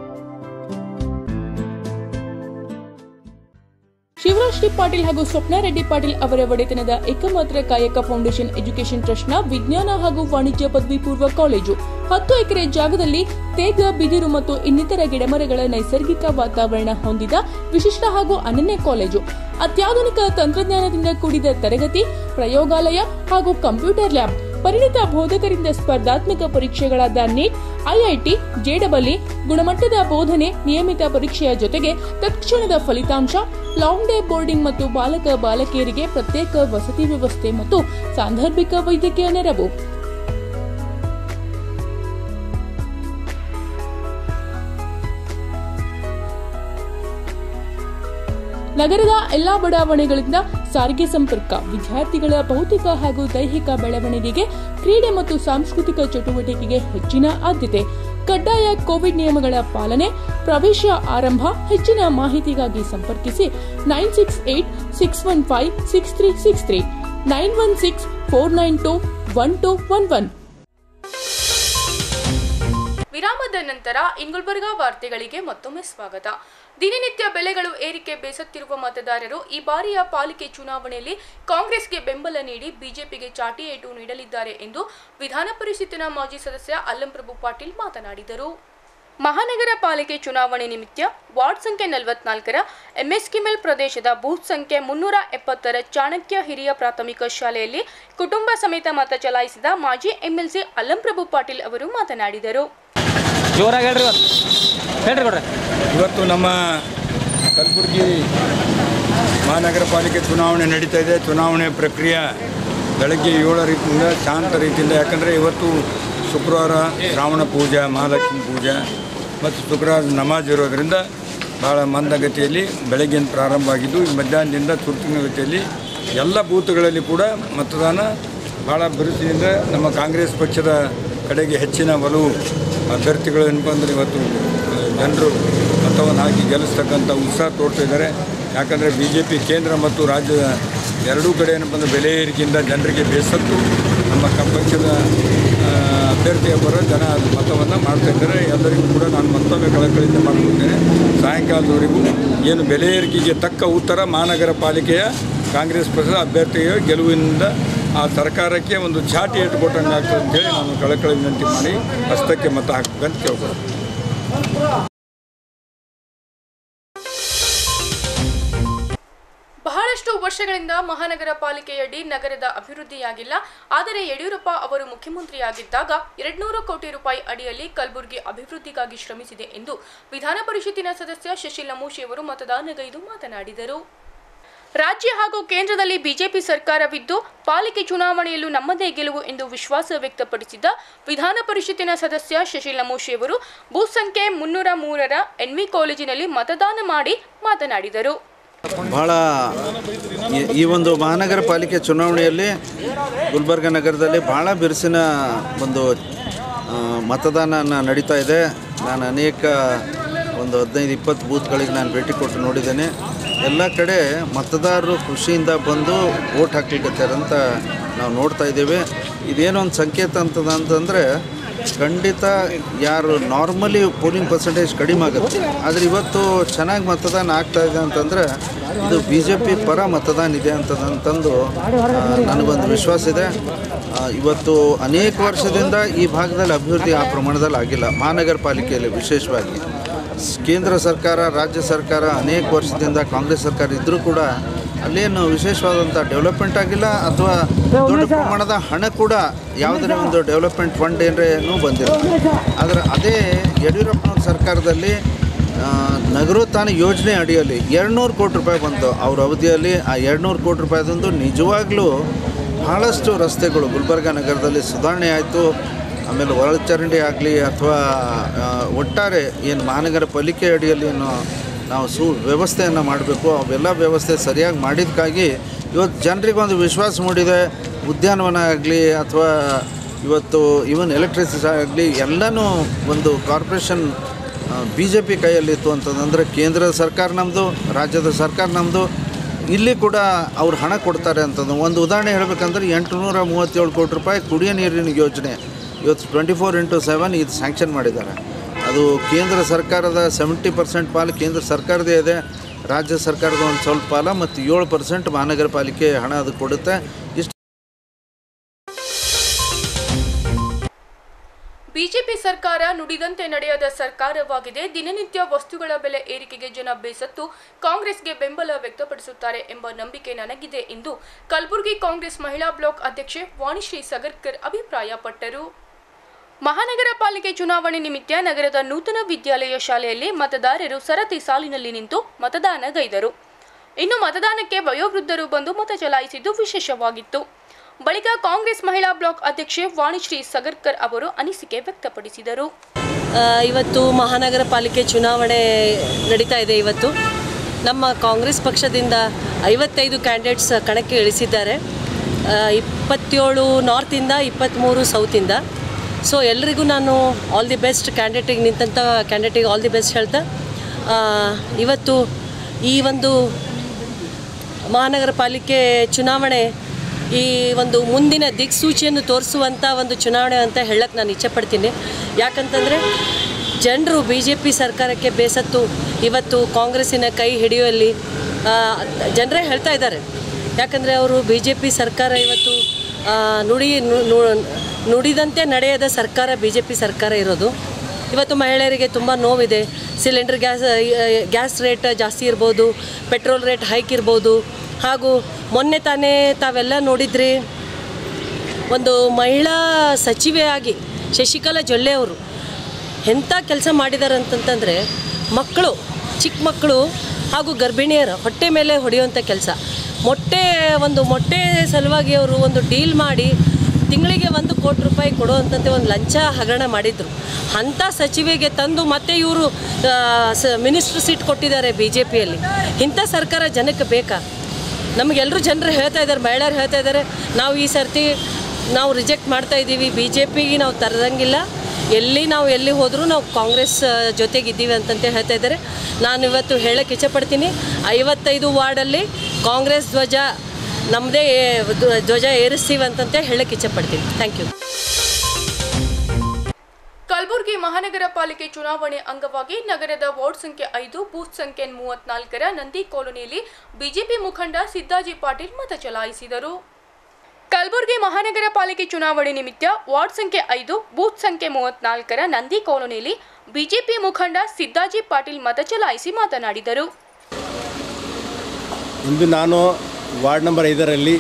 Shivraj D Patil ಹಾಗೂ ಸ್ವಪ್ನ ರೆಡ್ಡಿ ಪಾಟೀಲ್ ಅವರ ಒಡೆತನದ ಏಕಮಾತ್ರ ಕಾಯಕ ಫೌಂಡೇಶನ್ ಎಜುಕೇಷನ್ ಟ್ರಸ್ಟ್ನ ವಿಜ್ಞಾನ ಹಾಗೂ ವಾಣಿಜ್ಯ ಪದವಿ ಪೂರ್ವ ಕಾಲೇಜು ಹತ್ತು ಎಕರೆ ಜಾಗದಲ್ಲಿ ತೇಗ ಬಿದಿರು ಮತ್ತು ಇನ್ನಿತರ ಗಿಡಮರಗಳ ನೈಸರ್ಗಿಕ ವಾತಾವರಣ ಹೊಂದಿದ ವಿಶಿಷ್ಟ ಹಾಗೂ ಅನನ್ಯ ಕಾಲೇಜು ಅತ್ಯಾಧುನಿಕ ತಂತ್ರಜ್ಞಾನದಿಂದ ಕೂಡಿದ ತರಗತಿ ಪ್ರಯೋಗಾಲಯ ಹಾಗೂ ಕಂಪ್ಯೂಟರ್ ಲ್ಯಾಬ್ ಪರಿಣಿತ ಬೋಧಕರಿಂದ ಸ್ಪರ್ಧಾತ್ಮಕ ಪರೀಕ್ಷೆಗಳಾದ ನೀಟ್ ಐಐಟಿ ಜೆಡಬ್ಲ್ಇ ಗುಣಮಟ್ಟದ ಬೋಧನೆ ನಿಯಮಿತ ಪರೀಕ್ಷೆಯ ಜೊತೆಗೆ ತತ್ಕ್ಷಣದ ಫಲಿತಾಂಶ ಲಾಂಗ್ ಡೇ ಬೋರ್ಡಿಂಗ್ ಮತ್ತು ಬಾಲಕ ಬಾಲಕಿಯರಿಗೆ ಪ್ರತ್ಯೇಕ ವಸತಿ ವ್ಯವಸ್ಥೆ ಮತ್ತು ಸಾಂದರ್ಭಿಕ ವೈದ್ಯಕೀಯ ನೆರವು ನಗರದ ಎಲ್ಲಾ ಬಡಾವಣೆಗಳಿಂದ ಸಾರಿಗೆ ಸಂಪರ್ಕ ವಿದ್ಯಾರ್ಥಿಗಳ ಭೌತಿಕ ಹಾಗೂ ದೈಹಿಕ ಬೆಳವಣಿಗೆಗೆ ಕ್ರೀಡೆ ಮತ್ತು ಸಾಂಸ್ಕೃತಿಕ ಚಟುವಟಿಕೆಗೆ ಹೆಚ್ಚಿನ ಆದ್ಯತೆ ಕಡ್ಡಾಯ ಕೋವಿಡ್ ನಿಯಮಗಳ ಪಾಲನೆ ಪ್ರವೇಶ ಆರಂಭ ಹೆಚ್ಚಿನ ಮಾಹಿತಿಗಾಗಿ ಸಂಪರ್ಕಿಸಿ nine six eight six one five six three six three nine one six four nine two one two one one ವಿರಾಮದ ನಂತರ ಇಂಗುಲ್ಬರ್ಗಾ ವಾರ್ತೆಗಳಿಗೆ ಮತ್ತೊಮ್ಮೆ ಸ್ವಾಗತ ದಿನನಿತ್ಯ ಬೆಲೆಗಳು ಏರಿಕೆ ಬೇಸತ್ತಿರುವ ಮತದಾರರು ಈ ಬಾರಿಯ ಪಾಲಿಕೆ ಚುನಾವಣೆಯಲ್ಲಿ ಕಾಂಗ್ರೆಸ್ಗೆ ಬೆಂಬಲ ನೀಡಿ ಬಿಜೆಪಿಗೆ ಚಾಟಿ ಏಟು ನೀಡಲಿದ್ದಾರೆ ಎಂದು ವಿಧಾನ ಪರಿಷತ್ತಿನ ಮಾಜಿ ಸದಸ್ಯ ಅಲ್ಲಂಪ್ರಭು ಪಾಟೀಲ್ ಮಾತನಾಡಿದರು ಮಹಾನಗರ ಪಾಲಿಕೆ ಚುನಾವಣೆ ನಿಮಿತ್ತ ವಾರ್ಡ್ ಸಂಖ್ಯೆ ನಲವತ್ನಾಲ್ಕರ ಎಂಎಸ್ಕಿಮೆಲ್ ಪ್ರದೇಶದ ಬೂತ್ ಸಂಖ್ಯೆ ಮುನ್ನೂರ ಎಪ್ಪತ್ತರ ಚಾಣಕ್ಯ ಹಿರಿಯ ಪ್ರಾಥಮಿಕ ಶಾಲೆಯಲ್ಲಿ ಕುಟುಂಬ ಸಮೇತ ಮತ ಚಲಾಯಿಸಿದ ಮಾಜಿ ಎಂಎಲ್ಸಿ ಅಲ್ಲಂಪ್ರಭು ಪಾಟೀಲ್ ಅವರು ಮಾತನಾಡಿದರು ಜೋರಾಗಿ ಹೇಳ್ರಿ ಇವತ್ತು ಹೇಳ್ರಿ ಕೊಡ್ರಿ ಇವತ್ತು ನಮ್ಮ ಕಲಬುರಗಿ ಮಹಾನಗರ ಪಾಲಿಕೆ ಚುನಾವಣೆ ನಡೀತಾ ಇದೆ ಚುನಾವಣೆ ಪ್ರಕ್ರಿಯೆ ಬೆಳಗ್ಗೆ ಏಳರಿಂದ ಶಾಂತ ರೀತಿಯಿಂದ ಯಾಕಂದರೆ ಇವತ್ತು ಶುಕ್ರವಾರ ಶ್ರಾವಣ ಪೂಜೆ ಮಹಾಲಕ್ಷ್ಮಿ ಪೂಜೆ ಮತ್ತು ಶುಕ್ರವಾರ ನಮಾಜ್ ಇರೋದರಿಂದ ಭಾಳ ಮಂದಗತಿಯಲ್ಲಿ ಬೆಳಗ್ಗಿನ ಪ್ರಾರಂಭ ಆಗಿದ್ದು ಈ ಮಧ್ಯಾಹ್ನದಿಂದ ತುರ್ತಿನ ಗತಿಯಲ್ಲಿ ಎಲ್ಲ ಬೂತ್ಗಳಲ್ಲಿ ಕೂಡ ಮತದಾನ ಭಾಳ ಬಿರುಸಿನಿಂದ ನಮ್ಮ ಕಾಂಗ್ರೆಸ್ ಪಕ್ಷದ ಕಡೆಗೆ ಹೆಚ್ಚಿನ ಒಲವು ಅಭ್ಯರ್ಥಿಗಳು ಏನಪ್ಪ ಅಂದರೆ ಇವತ್ತು ಜನರು ಮತವನ್ನು ಹಾಕಿ ಗೆಲ್ಲಿಸ್ತಕ್ಕಂಥ ಉತ್ಸಾಹ ತೋರ್ತಾ ಇದ್ದಾರೆ ಯಾಕಂದರೆ ಬಿ ಜೆ ಪಿ ಕೇಂದ್ರ ಮತ್ತು ರಾಜ್ಯದ ಎರಡೂ ಕಡೆ ಏನಪ್ಪ ಅಂದರೆ ಬೆಲೆ ಏರಿಕೆಯಿಂದ ಜನರಿಗೆ ಬೇಸತ್ತು ನಮ್ಮ ಕ- ಪಕ್ಷದ ಆ, ಅಭ್ಯರ್ಥಿಯ ಪರ ಜನ ಮತವನ್ನು ಮಾಡ್ತಾ ಇದ್ದಾರೆ ಎಲ್ಲರಿಗೂ ಕೂಡ ನಾನು ಮತ್ತೊಮ್ಮೆ ಕಳಕಳಿಯಿಂದ ಮಾಡ್ಕೊಳ್ತೇನೆ ಸಾಯಂಕಾಲದವರೆಗೂ ಏನು ಬೆಲೆ ಏರಿಕೆಗೆ ತಕ್ಕ ಉತ್ತರ ಮಹಾನಗರ ಪಾಲಿಕೆಯ ಕಾಂಗ್ರೆಸ್ ಪಕ್ಷದ ಅಭ್ಯರ್ಥಿಯ ಗೆಲುವಿನಿಂದ ಆ ಸರ್ಕಾರಕ್ಕೆ ಒಂದು ಚಾಟಿ ಇಟ್ಟುಕೊಟ್ಟಂಗೆ ಆಗ್ತದೆ ಅಂತೇಳಿ ನಾನು ಕಳಕಳಿ ವಿನಂತಿ ಮಾಡಿ ಹಸ್ತಕ್ಕೆ ಮತ ಹಾಕಬೇಕಂತ ಕೇಳ್ಬೋದು ಬಹಳಷ್ಟು ವರ್ಷಗಳಿಂದ ಮಹಾನಗರ ಪಾಲಿಕೆಯಡಿ ನಗರದ ಅಭಿವೃದ್ಧಿಯಾಗಿಲ್ಲ ಆದರೆ ಯಡಿಯೂರಪ್ಪ ಅವರು ಮುಖ್ಯಮಂತ್ರಿಯಾಗಿದ್ದಾಗ ಎರಡ್ನೂರು ಕೋಟಿ ರೂಪಾಯಿ ಅಡಿಯಲ್ಲಿ ಕಲಬುರಗಿ ಅಭಿವೃದ್ಧಿಗಾಗಿ ಶ್ರಮಿಸಿದೆ ಎಂದು ವಿಧಾನ ಪರಿಷತ್ತಿನ ಸದಸ್ಯ ಶಶಿಲ್ ನಮೂಶಿ ಅವರು ಮತದಾನಗೈದು ಮಾತನಾಡಿದರು ರಾಜ್ಯ ಹಾಗೂ ಕೇಂದ್ರದಲ್ಲಿ ಬಿಜೆಪಿ ಸರ್ಕಾರವಿದ್ದು ಪಾಲಿಕೆ ಚುನಾವಣೆಯಲ್ಲೂ ನಮ್ಮದೇ ಗೆಲುವು ಎಂದು ವಿಶ್ವಾಸ ವ್ಯಕ್ತಪಡಿಸಿದ ವಿಧಾನ ಪರಿಷತ್ತಿನ ಸದಸ್ಯ ಶಶಿಲ್ ನಮೋಶಿ ಅವರು ಬೂತ್ ಸಂಖ್ಯೆ ಮುನ್ನೂರ ಮೂರರ ಎನ್ವಿ ಕಾಲೇಜಿನಲ್ಲಿ ಮತದಾನ ಮಾಡಿ ಮಾತನಾಡಿದರು ಭಾಳ ಈ- ಈ ಒಂದು ಮಹಾನಗರ ಪಾಲಿಕೆ ಚುನಾವಣೆಯಲ್ಲಿ ಗುಲ್ಬರ್ಗ ನಗರದಲ್ಲಿ ಭಾಳ ಬಿರುಸಿನ ಒಂದು ಆ, ಮತದಾನ ನ- ನಡೀತಾ ಇದೆ ನಾನು ಅನೇಕ ಒಂದು ಹದಿನೈದು ಇಪ್ಪತ್ತು ಬೂತ್ಗಳಿಗೆ ನಾನು ಭೇಟಿ ಕೊಟ್ಟು ನೋಡಿದ್ದೇನೆ ಎಲ್ಲ ಕಡೆ ಮತದಾರರು ಖುಷಿಯಿಂದ ಬಂದು ಓಟ್ ಹಾಕ್ಲಿಕ್ಕತ್ತಾರೆ ಅಂತ ನಾವು ನೋಡ್ತಾ ಇದ್ದೇವೆ ಇದೇನೋ ಒಂದು ಸಂಕೇತ ಅಂತದ ಅಂತಂದರೆ ಖಂಡಿತ ಯಾರು ನಾರ್ಮಲಿ ಪೋಲಿಂಗ್ ಪರ್ಸೆಂಟೇಜ್ ಕಡಿಮೆ ಆಗುತ್ತೆ ಆದರೆ ಇವತ್ತು ಚೆನ್ನಾಗಿ ಮತದಾನ ಆಗ್ತಾ ಇದೆ ಅಂತಂದರೆ ಇದು ಬಿ ಜೆ ಪಿ ಪರ ಮತದಾನ ಇದೆ ಅಂತದಂತಂದು ಆ, ನನಗೊಂದು ವಿಶ್ವಾಸ ಇದೆ ಆ, ಇವತ್ತು ಅನೇಕ ವರ್ಷದಿಂದ ಈ ಭಾಗದಲ್ಲಿ ಅಭಿವೃದ್ಧಿ ಆ ಪ್ರಮಾಣದಲ್ಲಿ ಆಗಿಲ್ಲ ಮಹಾನಗರ ಪಾಲಿಕೆಯಲ್ಲಿ ವಿಶೇಷವಾಗಿ ಸ್- ಕೇಂದ್ರ ಸರ್ಕಾರ ರಾಜ್ಯ ಸರ್ಕಾರ ಅನೇಕ ವರ್ಷದಿಂದ ಕಾಂಗ್ರೆಸ್ ಸರ್ಕಾರ ಇದ್ದರೂ ಕೂಡ ಅಲ್ಲೇನು ವಿಶೇಷವಾದಂಥ ಡೆವಲಪ್ಮೆಂಟ್ ಆಗಿಲ್ಲ ಅಥವಾ ದೊಡ್ಡ ಪ್ರಮಾಣದ ಹಣ ಕೂಡ ಯಾವುದೇ ಒಂದು ಡೆವಲಪ್ಮೆಂಟ್ ಫಂಡ್ ಏನೇನೂ ಬಂದಿಲ್ಲ ಆದರೆ ಅದೇ ಯಡಿಯೂರಪ್ಪನವ್ರ ಸರ್ಕಾರದಲ್ಲಿ ಆ, ನಗರೋತ್ಥಾನ ಯೋಜನೆ ಅಡಿಯಲ್ಲಿ ಎರಡುನೂರು ಕೋಟಿ ರೂಪಾಯಿ ಬಂತು ಅವ್ರ ಅವಧಿಯಲ್ಲಿ ಆ ಎರಡುನೂರು ಕೋಟಿ ರೂಪಾಯಿದೊಂದು ನಿಜವಾಗ್ಲೂ ಭಾಳಷ್ಟು ರಸ್ತೆಗಳು ಗುಲ್ಬರ್ಗ ನಗರದಲ್ಲಿ ಸುಧಾರಣೆ ಆಯಿತು ಆಮೇಲೆ ಒಳಚರಂಡಿ ಆಗಲಿ ಅಥವಾ ಆ, ಒಟ್ಟಾರೆ ಏನು ಮಹಾನಗರ ಪಾಲಿಕೆ ಅಡಿಯಲ್ಲಿ ಏನು ನಾವು ಸು ವ್ಯವಸ್ಥೆಯನ್ನು ಮಾಡಬೇಕು ಅವೆಲ್ಲ ವ್ಯವಸ್ಥೆ ಸರಿಯಾಗಿ ಮಾಡಿದ್ದಕ್ಕಾಗಿ ಇವತ್ತು ಜನರಿಗೆ ಒಂದು ವಿಶ್ವಾಸ ಮೂಡಿದೆ ಉದ್ಯಾನವನ ಆಗಲಿ ಅಥವಾ ಇವತ್ತು ಇವನ್ ಎಲೆಕ್ಟ್ರಿಸಿಟಿ ಆಗಲಿ ಎಲ್ಲನೂ ಒಂದು ಕಾರ್ಪೊರೇಷನ್ ಬಿ ಜೆ ಪಿ ಕೈಯಲ್ಲಿತ್ತು ಅಂತಂದರೆ ಕೇಂದ್ರ ಸರ್ಕಾರ ನಮ್ಮದು ರಾಜ್ಯದ ಸರ್ಕಾರ ನಮ್ಮದು ಇಲ್ಲಿ ಕೂಡ ಅವ್ರು ಹಣ ಕೊಡ್ತಾರೆ ಅಂತಂದು ಒಂದು ಉದಾಹರಣೆ ಹೇಳಬೇಕಂದ್ರೆ ಎಂಟುನೂರ ಮೂವತ್ತೇಳು ಕೋಟಿ ರೂಪಾಯಿ ಕುಡಿಯೋ ನೀರಿನ ಯೋಜನೆ ಇವತ್ತು ಟ್ವೆಂಟಿ ಫೋರ್ ಇಂಟು ಸೆವೆನ್ ಇದು ಸ್ಯಾಂಕ್ಷನ್ ಮಾಡಿದ್ದಾರೆ ಅದು ಕೇಂದ್ರ ಸರ್ಕಾರದ ಸೆವೆಂಟಿ ಪರ್ಸೆಂಟ್ ಪಾಲು ಕೇಂದ್ರ ಸರ್ಕಾರದೇ ಇದೆ ರಾಜ್ಯ ಸರ್ಕಾರದ ಒಂದು ಸ್ವಲ್ಪ ಪಾಲ ಮತ್ತು ಏಳು ಪರ್ಸೆಂಟ್ ಮಹಾನಗರ ಪಾಲಿಕೆ ಹಣ ಅದು ಕೊಡುತ್ತೆ ಇಷ್ಟು ಬಿಜೆಪಿ ಬಿಜೆಪಿ ಸರ್ಕಾರ ನುಡಿದಂತೆ ನಡೆಯದ ಸರ್ಕಾರವಾಗಿದೆ ದಿನನಿತ್ಯ ವಸ್ತುಗಳ ಬೆಲೆ ಏರಿಕೆಗೆ ಜನ ಬೇಸತ್ತು ಕಾಂಗ್ರೆಸ್ಗೆ ಬೆಂಬಲ ವ್ಯಕ್ತಪಡಿಸುತ್ತಾರೆ ಎಂಬ ನಂಬಿಕೆ ನನಗಿದೆ ಎಂದು ಕಲಬುರಗಿ ಕಾಂಗ್ರೆಸ್ ಮಹಿಳಾ ಬ್ಲಾಕ್ ಅಧ್ಯಕ್ಷೆ ವಾಣಿಶ್ರೀ ಸಗರ್ಕರ್ ಅಭಿಪ್ರಾಯಪಟ್ಟರು ಮಹಾನಗರ ಪಾಲಿಕೆ ಚುನಾವಣೆ ನಿಮಿತ್ತ ನಗರದ ನೂತನ ವಿದ್ಯಾಲಯ ಶಾಲೆಯಲ್ಲಿ ಮತದಾರರು ಸರತಿ ಸಾಲಿನಲ್ಲಿ ನಿಂತು ಮತದಾನಗೈದರು ಇನ್ನು ಮತದಾನಕ್ಕೆ ವಯೋವೃದ್ಧರು ಬಂದು ಮತ ಚಲಾಯಿಸಿದ್ದು ವಿಶೇಷವಾಗಿತ್ತು ಬಳಿಕ ಕಾಂಗ್ರೆಸ್ ಮಹಿಳಾ ಬ್ಲಾಕ್ ಅಧ್ಯಕ್ಷೆ ವಾಣಿಶ್ರೀ ಸಗರ್ಕರ್ ಅವರು ಅನಿಸಿಕೆ ವ್ಯಕ್ತಪಡಿಸಿದರು ಆ, ಇವತ್ತು ಮಹಾನಗರ ಪಾಲಿಕೆ ಚುನಾವಣೆ ನಡೀತಾ ಇದೆ ಇವತ್ತು ನಮ್ಮ ಕಾಂಗ್ರೆಸ್ ಪಕ್ಷದಿಂದ ಐವತ್ತೈದು ಕ್ಯಾಂಡಿಡೇಟ್ಸ್ ಕಣಕ್ಕೆ ಇಳಿಸಿದ್ದಾರೆ ಆ, ಇಪ್ಪತ್ತೇಳು ನಾರ್ತಿಂದ ಇಪ್ಪತ್ತ್ಮೂರು ಸೌತಿಂದ ಸೊ ಎಲ್ರಿಗೂ ನಾನು ಆಲ್ ದಿ ಬೆಸ್ಟ್ ಕ್ಯಾಂಡಿಡೇಟಿಗೆ ನಿಂತಂಥ ಕ್ಯಾಂಡಿಡೇಟಿಗೆ ಆಲ್ ದಿ ಬೆಸ್ಟ್ ಹೇಳ್ತಾ ಆ, ಇವತ್ತು ಈ ಒಂದು ಮಹಾನಗರ ಪಾಲಿಕೆ ಚುನಾವಣೆ ಈ ಒಂದು ಮುಂದಿನ ದಿಕ್ಸೂಚಿಯನ್ನು ತೋರಿಸುವಂಥ ಒಂದು ಚುನಾವಣೆ ಅಂತ ಹೇಳಕ್ಕೆ ನಾನು ಇಚ್ಛೆಪಡ್ತೀನಿ ಯಾಕಂತಂದರೆ ಜನರು ಬಿ ಜೆ ಪಿ ಸರ್ಕಾರಕ್ಕೆ ಬೇಸತ್ತು ಇವತ್ತು ಕಾಂಗ್ರೆಸ್ಸಿನ ಕೈ ಹಿಡಿಯುವಲ್ಲಿ ಜನರೇ ಹೇಳ್ತಾ ಇದ್ದಾರೆ ಯಾಕಂದರೆ ಅವರು ಬಿ ಜೆ ಪಿ ಸರ್ಕಾರ ಇವತ್ತು ಆ, ನುಡಿ ನು- ನು- ನುಡಿದಂತೆ ನಡೆಯದ ಸರ್ಕಾರ ಬಿ ಜೆ ಪಿ ಸರ್ಕಾರ ಇರೋದು ಇವತ್ತು ಮಹಿಳೆಯರಿಗೆ ತುಂಬ ನೋವಿದೆ ಸಿಲಿಂಡರ್ ಗ್ಯಾಸ್ ಗ್ಯಾಸ್ ರೇಟ್ ಜಾಸ್ತಿ ಇರ್ಬೋದು ಪೆಟ್ರೋಲ್ ರೇಟ್ ಹೈಕ್ ಇರ್ಬೋದು ಹಾಗೂ ಮೊನ್ನೆ ತಾನೇ ತಾವೆಲ್ಲ ನೋಡಿದ್ರಿ ಒಂದು ಮಹಿಳಾ ಸಚಿವೆಯಾಗಿ ಶಶಿಕಲಾ ಜೊಲ್ಲೆ ಅವರು ಎಂಥ ಕೆಲಸ ಮಾಡಿದ್ದಾರೆ ಅಂತಂತಂದರೆ ಮಕ್ಕಳು ಚಿಕ್ಕ ಮಕ್ಕಳು ಹಾಗೂ ಗರ್ಭಿಣಿಯರ ಹೊಟ್ಟೆ ಮೇಲೆ ಹೊಡೆಯುವಂಥ ಕೆಲಸ ಮೊಟ್ಟೆ ಒಂದು ಮೊಟ್ಟೆ ಸಲುವಾಗಿ ಅವರು ಒಂದು ಡೀಲ್ ಮಾಡಿ ತಿಂಗಳಿಗೆ ಒಂದು ಕೋಟಿ ರೂಪಾಯಿ ಕೊಡುವಂಥದ್ದು ಒಂದು ಲಂಚ ಹಗರಣ ಮಾಡಿದರು ಅಂಥ ಸಚಿವೆಗೆ ತಂದು ಮತ್ತೆ ಇವರು ಮಿನಿಸ್ಟ್ರ್ ಸೀಟ್ ಕೊಟ್ಟಿದ್ದಾರೆ ಬಿ ಜೆ ಪಿಯಲ್ಲಿ ಇಂಥ ಸರ್ಕಾರ ಜನಕ್ಕೆ ಬೇಕಾ ನಮಗೆಲ್ಲರೂ ಜನರು ಹೇಳ್ತಾ ಇದ್ದಾರೆ ಮಹಿಳೆಯರು ಹೇಳ್ತಾ ಇದ್ದಾರೆ ನಾವು ಈ ಸರ್ತಿ ನಾವು ರಿಜೆಕ್ಟ್ ಮಾಡ್ತಾ ಇದ್ದೀವಿ ಬಿ ಜೆ ಪಿಗೆ ನಾವು ತರದಂಗಿಲ್ಲ ಎಲ್ಲಿ ನಾವು ಎಲ್ಲಿ ಹೋದರೂ ನಾವು ಕಾಂಗ್ರೆಸ್ ಆ, ಜೊತೆಗಿದ್ದೀವಿ ಅಂತಂತ ಹೇಳ್ತಾ ಇದ್ದಾರೆ ನಾನು ಇವತ್ತು ಹೇಳಕ್ಕೆ ಇಚ್ಛಪಡ್ತೀನಿ ಐವತ್ತೈದು ವಾರ್ಡಲ್ಲಿ ಕಾಂಗ್ರೆಸ್ ಧ್ವಜ ನಮ್ಮದೇ ಧ್ವಜ ಏರಿಸ್ತೀವಿ ಅಂತಂತ ಹೇಳಕ್ಕೆ ಇಚ್ಛಪಡ್ತೀನಿ ಥ್ಯಾಂಕ್ ಯು ಕಲಬುರಗಿ ಮಹಾನಗರ ಪಾಲಿಕೆ ಚುನಾವಣೆ ಅಂಗವಾಗಿ ನಗರದ ವಾರ್ಡ್ ಸಂಖ್ಯೆ ಐದು ಬೂತ್ ಸಂಖ್ಯೆ ಮೂವತ್ನಾಲ್ಕರ ನಂದಿ ಕಾಲೋನಿಯಲ್ಲಿ ಬಿಜೆಪಿ ಮುಖಂಡ ಸಿದ್ದಾಜಿ ಪಾಟೀಲ್ ಮತ ಚಲಾಯಿಸಿದರು ಕಲಬುರಗಿ ಮಹಾನಗರ ಪಾಲಿಕೆ ಚುನಾವಣೆ ನಿಮಿತ್ತ ವಾರ್ಡ್ ಸಂಖ್ಯೆ ಐದು ಬೂತ್ ಸಂಖ್ಯೆ ಮೂವತ್ನಾಲ್ಕರ ನಂದಿ ಕಾಲೋನಿಯಲ್ಲಿ ಬಿಜೆಪಿ ಮುಖಂಡ ಸಿದ್ದಾಜಿ ಪಾಟೀಲ್ ಮತ ಚಲಾಯಿಸಿ ಮಾತನಾಡಿದರು ಇಂದು ನಾನು ವಾರ್ಡ್ ನಂಬರ್ ಐದರಲ್ಲಿ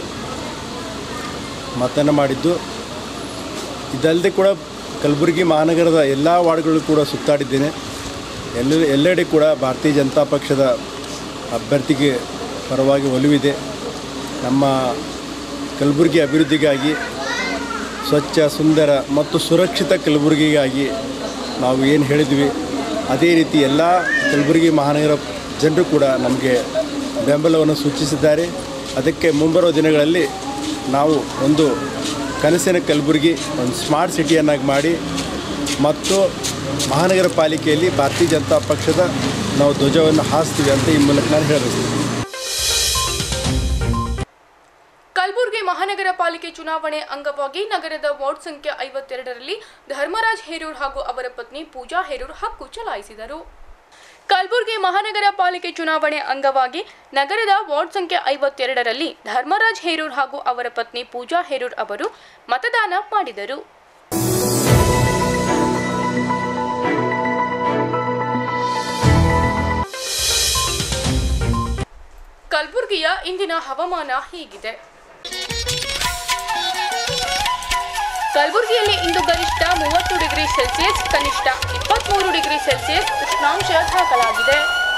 ಮತದಾನ ಮಾಡಿದ್ದು ಇದಲ್ಲದೆ ಕೂಡ ಕಲಬುರಗಿ ಮಹಾನಗರದ ಎಲ್ಲ ವಾರ್ಡ್ಗಳು ಕೂಡ ಸುತ್ತಾಡಿದ್ದೇನೆ ಎಲ್ಲ ಎಲ್ಲೆಡೆ ಕೂಡ ಭಾರತೀಯ ಜನತಾ ಪಕ್ಷದ ಅಭ್ಯರ್ಥಿಗೆ ಪರವಾಗಿ ಒಲವಿದೆ ನಮ್ಮ ಕಲಬುರಗಿ ಅಭಿವೃದ್ಧಿಗಾಗಿ ಸ್ವಚ್ಛ ಸುಂದರ ಮತ್ತು ಸುರಕ್ಷಿತ ಕಲಬುರಗಿಗಾಗಿ ನಾವು ಏನು ಹೇಳಿದ್ವಿ ಅದೇ ರೀತಿ ಎಲ್ಲ ಕಲಬುರಗಿ ಮಹಾನಗರ ಜನರು ಕೂಡ ನಮಗೆ ಬೆಂಬಲವನ್ನು ಸೂಚಿಸಿದ್ದಾರೆ ಅದಕ್ಕೆ ಮುಂಬರುವ ದಿನಗಳಲ್ಲಿ ನಾವು ಒಂದು ಕನಸಿನ ಕಲಬುರಗಿ ಒಂದು ಸ್ಮಾರ್ಟ್ ಸಿಟಿಯನ್ನಾಗಿ ಮಾಡಿ ಮತ್ತು ಮಹಾನಗರ ಪಾಲಿಕೆಯಲ್ಲಿ ಭಾರತೀಯ ಜನತಾ ಪಕ್ಷದ ನಾವು ಧ್ವಜವನ್ನು ಹಾಸ್ತೀವಿ ಅಂತ ಈ ಮೂಲಕ ನಾನು ಹೇಳಬಯಸ್ತೀನಿ ಕಲಬುರಗಿ ಮಹಾನಗರ ಪಾಲಿಕೆ ಚುನಾವಣೆ ಅಂಗವಾಗಿ ನಗರದ ವಾರ್ಡ್ ಸಂಖ್ಯೆ ಐವತ್ತೆರಡರಲ್ಲಿ ಧರ್ಮರಾಜ್ ಹೇರೂರ್ ಹಾಗೂ ಅವರ ಪತ್ನಿ ಪೂಜಾ ಹೇರೂರ್ ಹಕ್ಕು ಚಲಾಯಿಸಿದರು ಕಲಬುರಗಿ ಮಹಾನಗರ ಪಾಲಿಕೆ ಚುನಾವಣೆ ಅಂಗವಾಗಿ ನಗರದ ವಾರ್ಡ್ ಸಂಖ್ಯೆ ಐವತ್ತೆರಡರಲ್ಲಿ ಧರ್ಮರಾಜ್ ಹೇರೂರ್ ಹಾಗೂ ಅವರ ಪತ್ನಿ ಪೂಜಾ ಹೇರೂರ್ ಅವರು ಮತದಾನ ಮಾಡಿದರು ಕಲಬುರಗಿಯ ಇಂದಿನ ಹವಾಮಾನ ಹೀಗಿದೆ ಕಲಬುರಗಿಯಲ್ಲಿ ಇಂದು ಗರಿಷ್ಠ ಮೂವತ್ತು ಡಿಗ್ರಿ ಸೆಲ್ಸಿಯಸ್ ಕನಿಷ್ಠ ಇಪ್ಪತ್ಮೂರು ಡಿಗ್ರಿ ಸೆಲ್ಸಿಯಸ್ ಉಷ್ಣಾಂಶ ದಾಖಲಾಗಿದೆ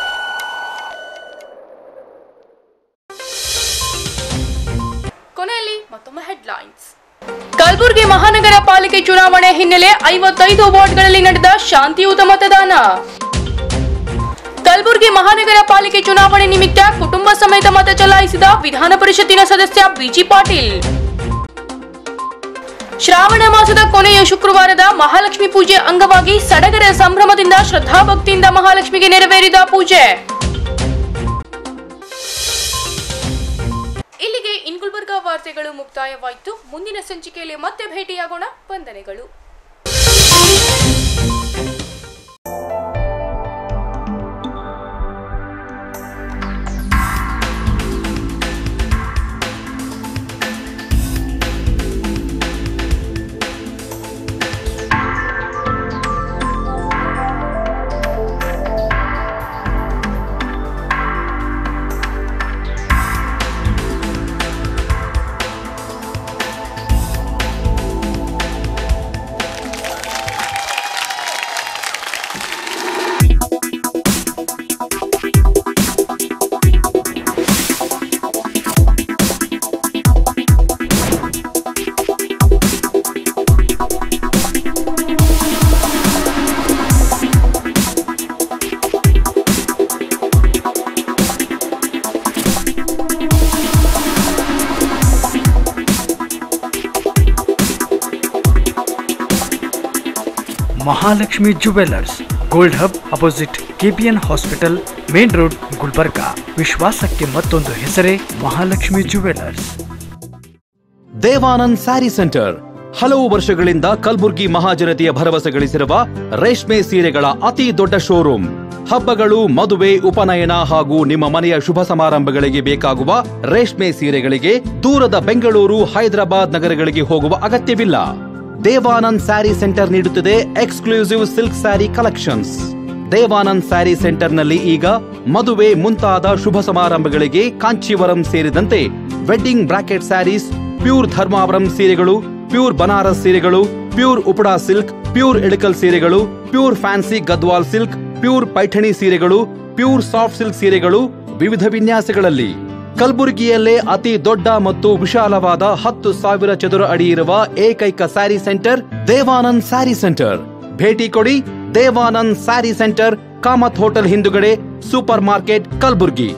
ಕೊನೆಯಲ್ಲಿ ಮತ್ತೊಮ್ಮೆ ಹೆಡ್ಲೈನ್ಸ್ ಕಲಬುರಗಿ ಮಹಾನಗರ ಪಾಲಿಕೆ ಚುನಾವಣೆ ಹಿನ್ನೆಲೆ ಐವತ್ತೈದು ವಾರ್ಡ್ಗಳಲ್ಲಿ ನಡೆದ ಶಾಂತಿಯುತ ಮತದಾನ ಕಲಬುರಗಿ ಮಹಾನಗರ ಪಾಲಿಕೆ ಚುನಾವಣೆ ನಿಮಿತ್ತ ಕುಟುಂಬ ಸಮೇತ ಮತ ಚಲಾಯಿಸಿದ ವಿಧಾನ ಪರಿಷತ್ತಿನ ಸದಸ್ಯ ಬಿಜಿ ಪಾಟೀಲ್ ಶ್ರಾವಣ ಮಾಸದ ಕೊನೆಯ ಶುಕ್ರವಾರದ ಮಹಾಲಕ್ಷ್ಮಿ ಪೂಜೆ ಅಂಗವಾಗಿ ಸಡಗರ ಸಂಭ್ರಮದಿಂದ ಶ್ರದ್ಧಾಭಕ್ತಿಯಿಂದ ಮಹಾಲಕ್ಷ್ಮಿಗೆ ನೆರವೇರಿದ ಪೂಜೆ ಇಲ್ಲಿಗೆ ಇನ್ಗುಲ್ಬರ್ಗ ವಾರ್ತೆಗಳು ಮುಕ್ತಾಯವಾಯಿತು ಮುಂದಿನ ಸಂಚಿಕೆಯಲ್ಲಿ ಮತ್ತೆ ಭೇಟಿಯಾಗೋಣ ವಂದನೆಗಳು Mahalakshmi jewellers gold hub opposite KPN hospital main road Gulbarga ವಿಶ್ವಾಸಕ್ಕೆ ಮತ್ತೊಂದು ಹೆಸರೇ ಮಹಾಲಕ್ಷ್ಮಿ ಜುವೆಲ್ಲರ್ಸ್ ದೇವಾನಂದ್ ಸ್ಯಾರಿ ಸೆಂಟರ್ ಹಲವು ವರ್ಷಗಳಿಂದ ಕಲ್ಬುರ್ಗಿ ಮಹಾಜನತೆಯ ಭರವಸೆ ಗಳಿಸಿರುವ ರೇಷ್ಮೆ ಸೀರೆಗಳ ಅತಿ ದೊಡ್ಡ ಶೋರೂಮ್ ಹಬ್ಬಗಳು ಮದುವೆ ಉಪನಯನ ಹಾಗೂ ನಿಮ್ಮ ಮನೆಯ ಶುಭ ಸಮಾರಂಭಗಳಿಗೆ ಬೇಕಾಗುವ ರೇಷ್ಮೆ ಸೀರೆಗಳಿಗೆ ದೂರದ ಬೆಂಗಳೂರು ಹೈದರಾಬಾದ್ ನಗರಗಳಿಗೆ ಹೋಗುವ ಅಗತ್ಯವಿಲ್ಲ ದೇವಾನಂದ್ ಸ್ಯಾರಿ ಸೆಂಟರ್ ನೀಡುತ್ತಿದೆ exclusive silk sari collections Devanand sari ಸೆಂಟರ್ನಲ್ಲಿ ಈಗ ಮದುವೆ ಮುಂತಾದ ಶುಭ ಸಮಾರಂಭಗಳಿಗೆ ಕಾಂಚೀವರಂ ಸೇರಿದಂತೆ wedding brocade saris pure Dharmavaram ಸೀರೆಗಳು ಪ್ಯೂರ್ ಬನಾರಸ್ ಸೀರೆಗಳು pure Uppada silk pure Ilkal ಸೀರೆಗಳು pure fancy Gadwal silk pure Paithani ಸೀರೆಗಳು ಪ್ಯೂರ್ ಸಾಫ್ಟ್ ಸಿಲ್ಕ್ ಸೀರೆಗಳು ವಿವಿಧ ವಿನ್ಯಾಸಗಳಲ್ಲಿ ಕಲಬುರಗಿಯಲ್ಲೇ ಅತಿ ದೊಡ್ಡ ಮತ್ತು ವಿಶಾಲವಾದ ಹತ್ತು ಸಾವಿರ ಚದುರ ಅಡಿ ಇರುವ ಏಕೈಕ ಸ್ಯಾರಿ ಸೆಂಟರ್ ದೇವಾನಂದ್ ಸ್ಯಾರಿ ಸೆಂಟರ್ ಭೇಟಿ ಕೊಡಿ ದೇವಾನಂದ್ ಸ್ಯಾರಿ ಸೆಂಟರ್ ಕಾಮತ್ ಹೋಟೆಲ್ ಹಿಂದುಗಡೆ super market Kalaburagi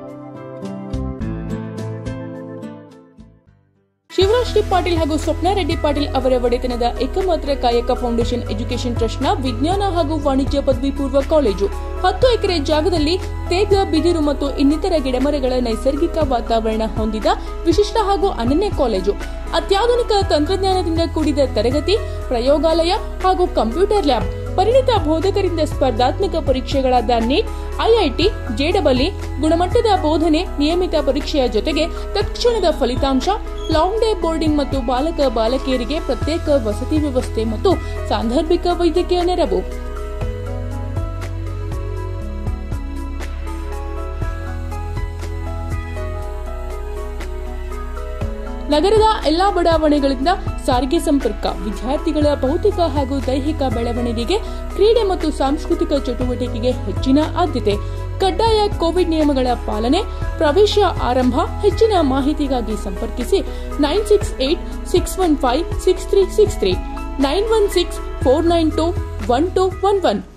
Shivraj D Patil ಹಾಗೂ ಸ್ವಪ್ನ ರೆಡ್ಡಿ ಪಾಟೀಲ್ ಅವರ ಒಡೆತನದ ಏಕಮಾತ್ರ ಕಾಯಕ ಫೌಂಡೇಶನ್ ಎಜುಕೇಷನ್ ಟ್ರಸ್ಟ್ನ ವಿಜ್ಞಾನ ಹಾಗೂ ವಾಣಿಜ್ಯ ಪದವಿ ಪೂರ್ವ ಕಾಲೇಜು ಹತ್ತು ಎಕರೆ ಜಾಗದಲ್ಲಿ ತೇಗ ಬಿದಿರು ಮತ್ತು ಇನ್ನಿತರ ಗಿಡಮರಗಳ ನೈಸರ್ಗಿಕ ವಾತಾವರಣ ಹೊಂದಿದ ವಿಶಿಷ್ಟ ಹಾಗೂ ಅನನ್ಯ ಕಾಲೇಜು ಅತ್ಯಾಧುನಿಕ ತಂತ್ರಜ್ಞಾನದಿಂದ ಕೂಡಿದ ತರಗತಿ ಪ್ರಯೋಗಾಲಯ ಹಾಗೂ ಕಂಪ್ಯೂಟರ್ ಲ್ಯಾಬ್ ಪರಿಣಿತ ಬೋಧಕರಿಂದ ಸ್ಪರ್ಧಾತ್ಮಕ ಪರೀಕ್ಷೆಗಳಾದ ನೀಟ್ ಐಐಟಿ ಜೆಡಬ್ಲ್ಇ ಗುಣಮಟ್ಟದ ಬೋಧನೆ ನಿಯಮಿತ ಪರೀಕ್ಷೆಯ ಜೊತೆಗೆ ತತ್ಕ್ಷಣದ ಫಲಿತಾಂಶ ಲಾಂಗ್ ಡೇ ಬೋರ್ಡಿಂಗ್ ಮತ್ತು ಬಾಲಕ ಬಾಲಕಿಯರಿಗೆ ಪ್ರತ್ಯೇಕ ವಸತಿ ವ್ಯವಸ್ಥೆ ಮತ್ತು ಸಾಂದರ್ಭಿಕ ವೈದ್ಯಕೀಯ ನೆರವು ನಗರದ ಎಲ್ಲಾ ಬಡಾವಣೆಗಳಿಂದ ಸಾರಿಗೆ ಸಂಪರ್ಕ ವಿದ್ಯಾರ್ಥಿಗಳ ಭೌತಿಕ ಹಾಗೂ ದೈಹಿಕ ಬೆಳವಣಿಗೆಗೆ ಕ್ರೀಡೆ ಮತ್ತು ಸಾಂಸ್ಕೃತಿಕ ಚಟುವಟಿಕೆಗೆ ಹೆಚ್ಚಿನ ಆದ್ಯತೆ ಕಡ್ಡಾಯ ಕೋವಿಡ್ ನಿಯಮಗಳ ಪಾಲನೆ ಪ್ರವೇಶ ಆರಂಭ ಹೆಚ್ಚಿನ ಮಾಹಿತಿಗಾಗಿ ಸಂಪರ್ಕಿಸಿ nine six eight six one five six three six three nine one six four nine two one two one one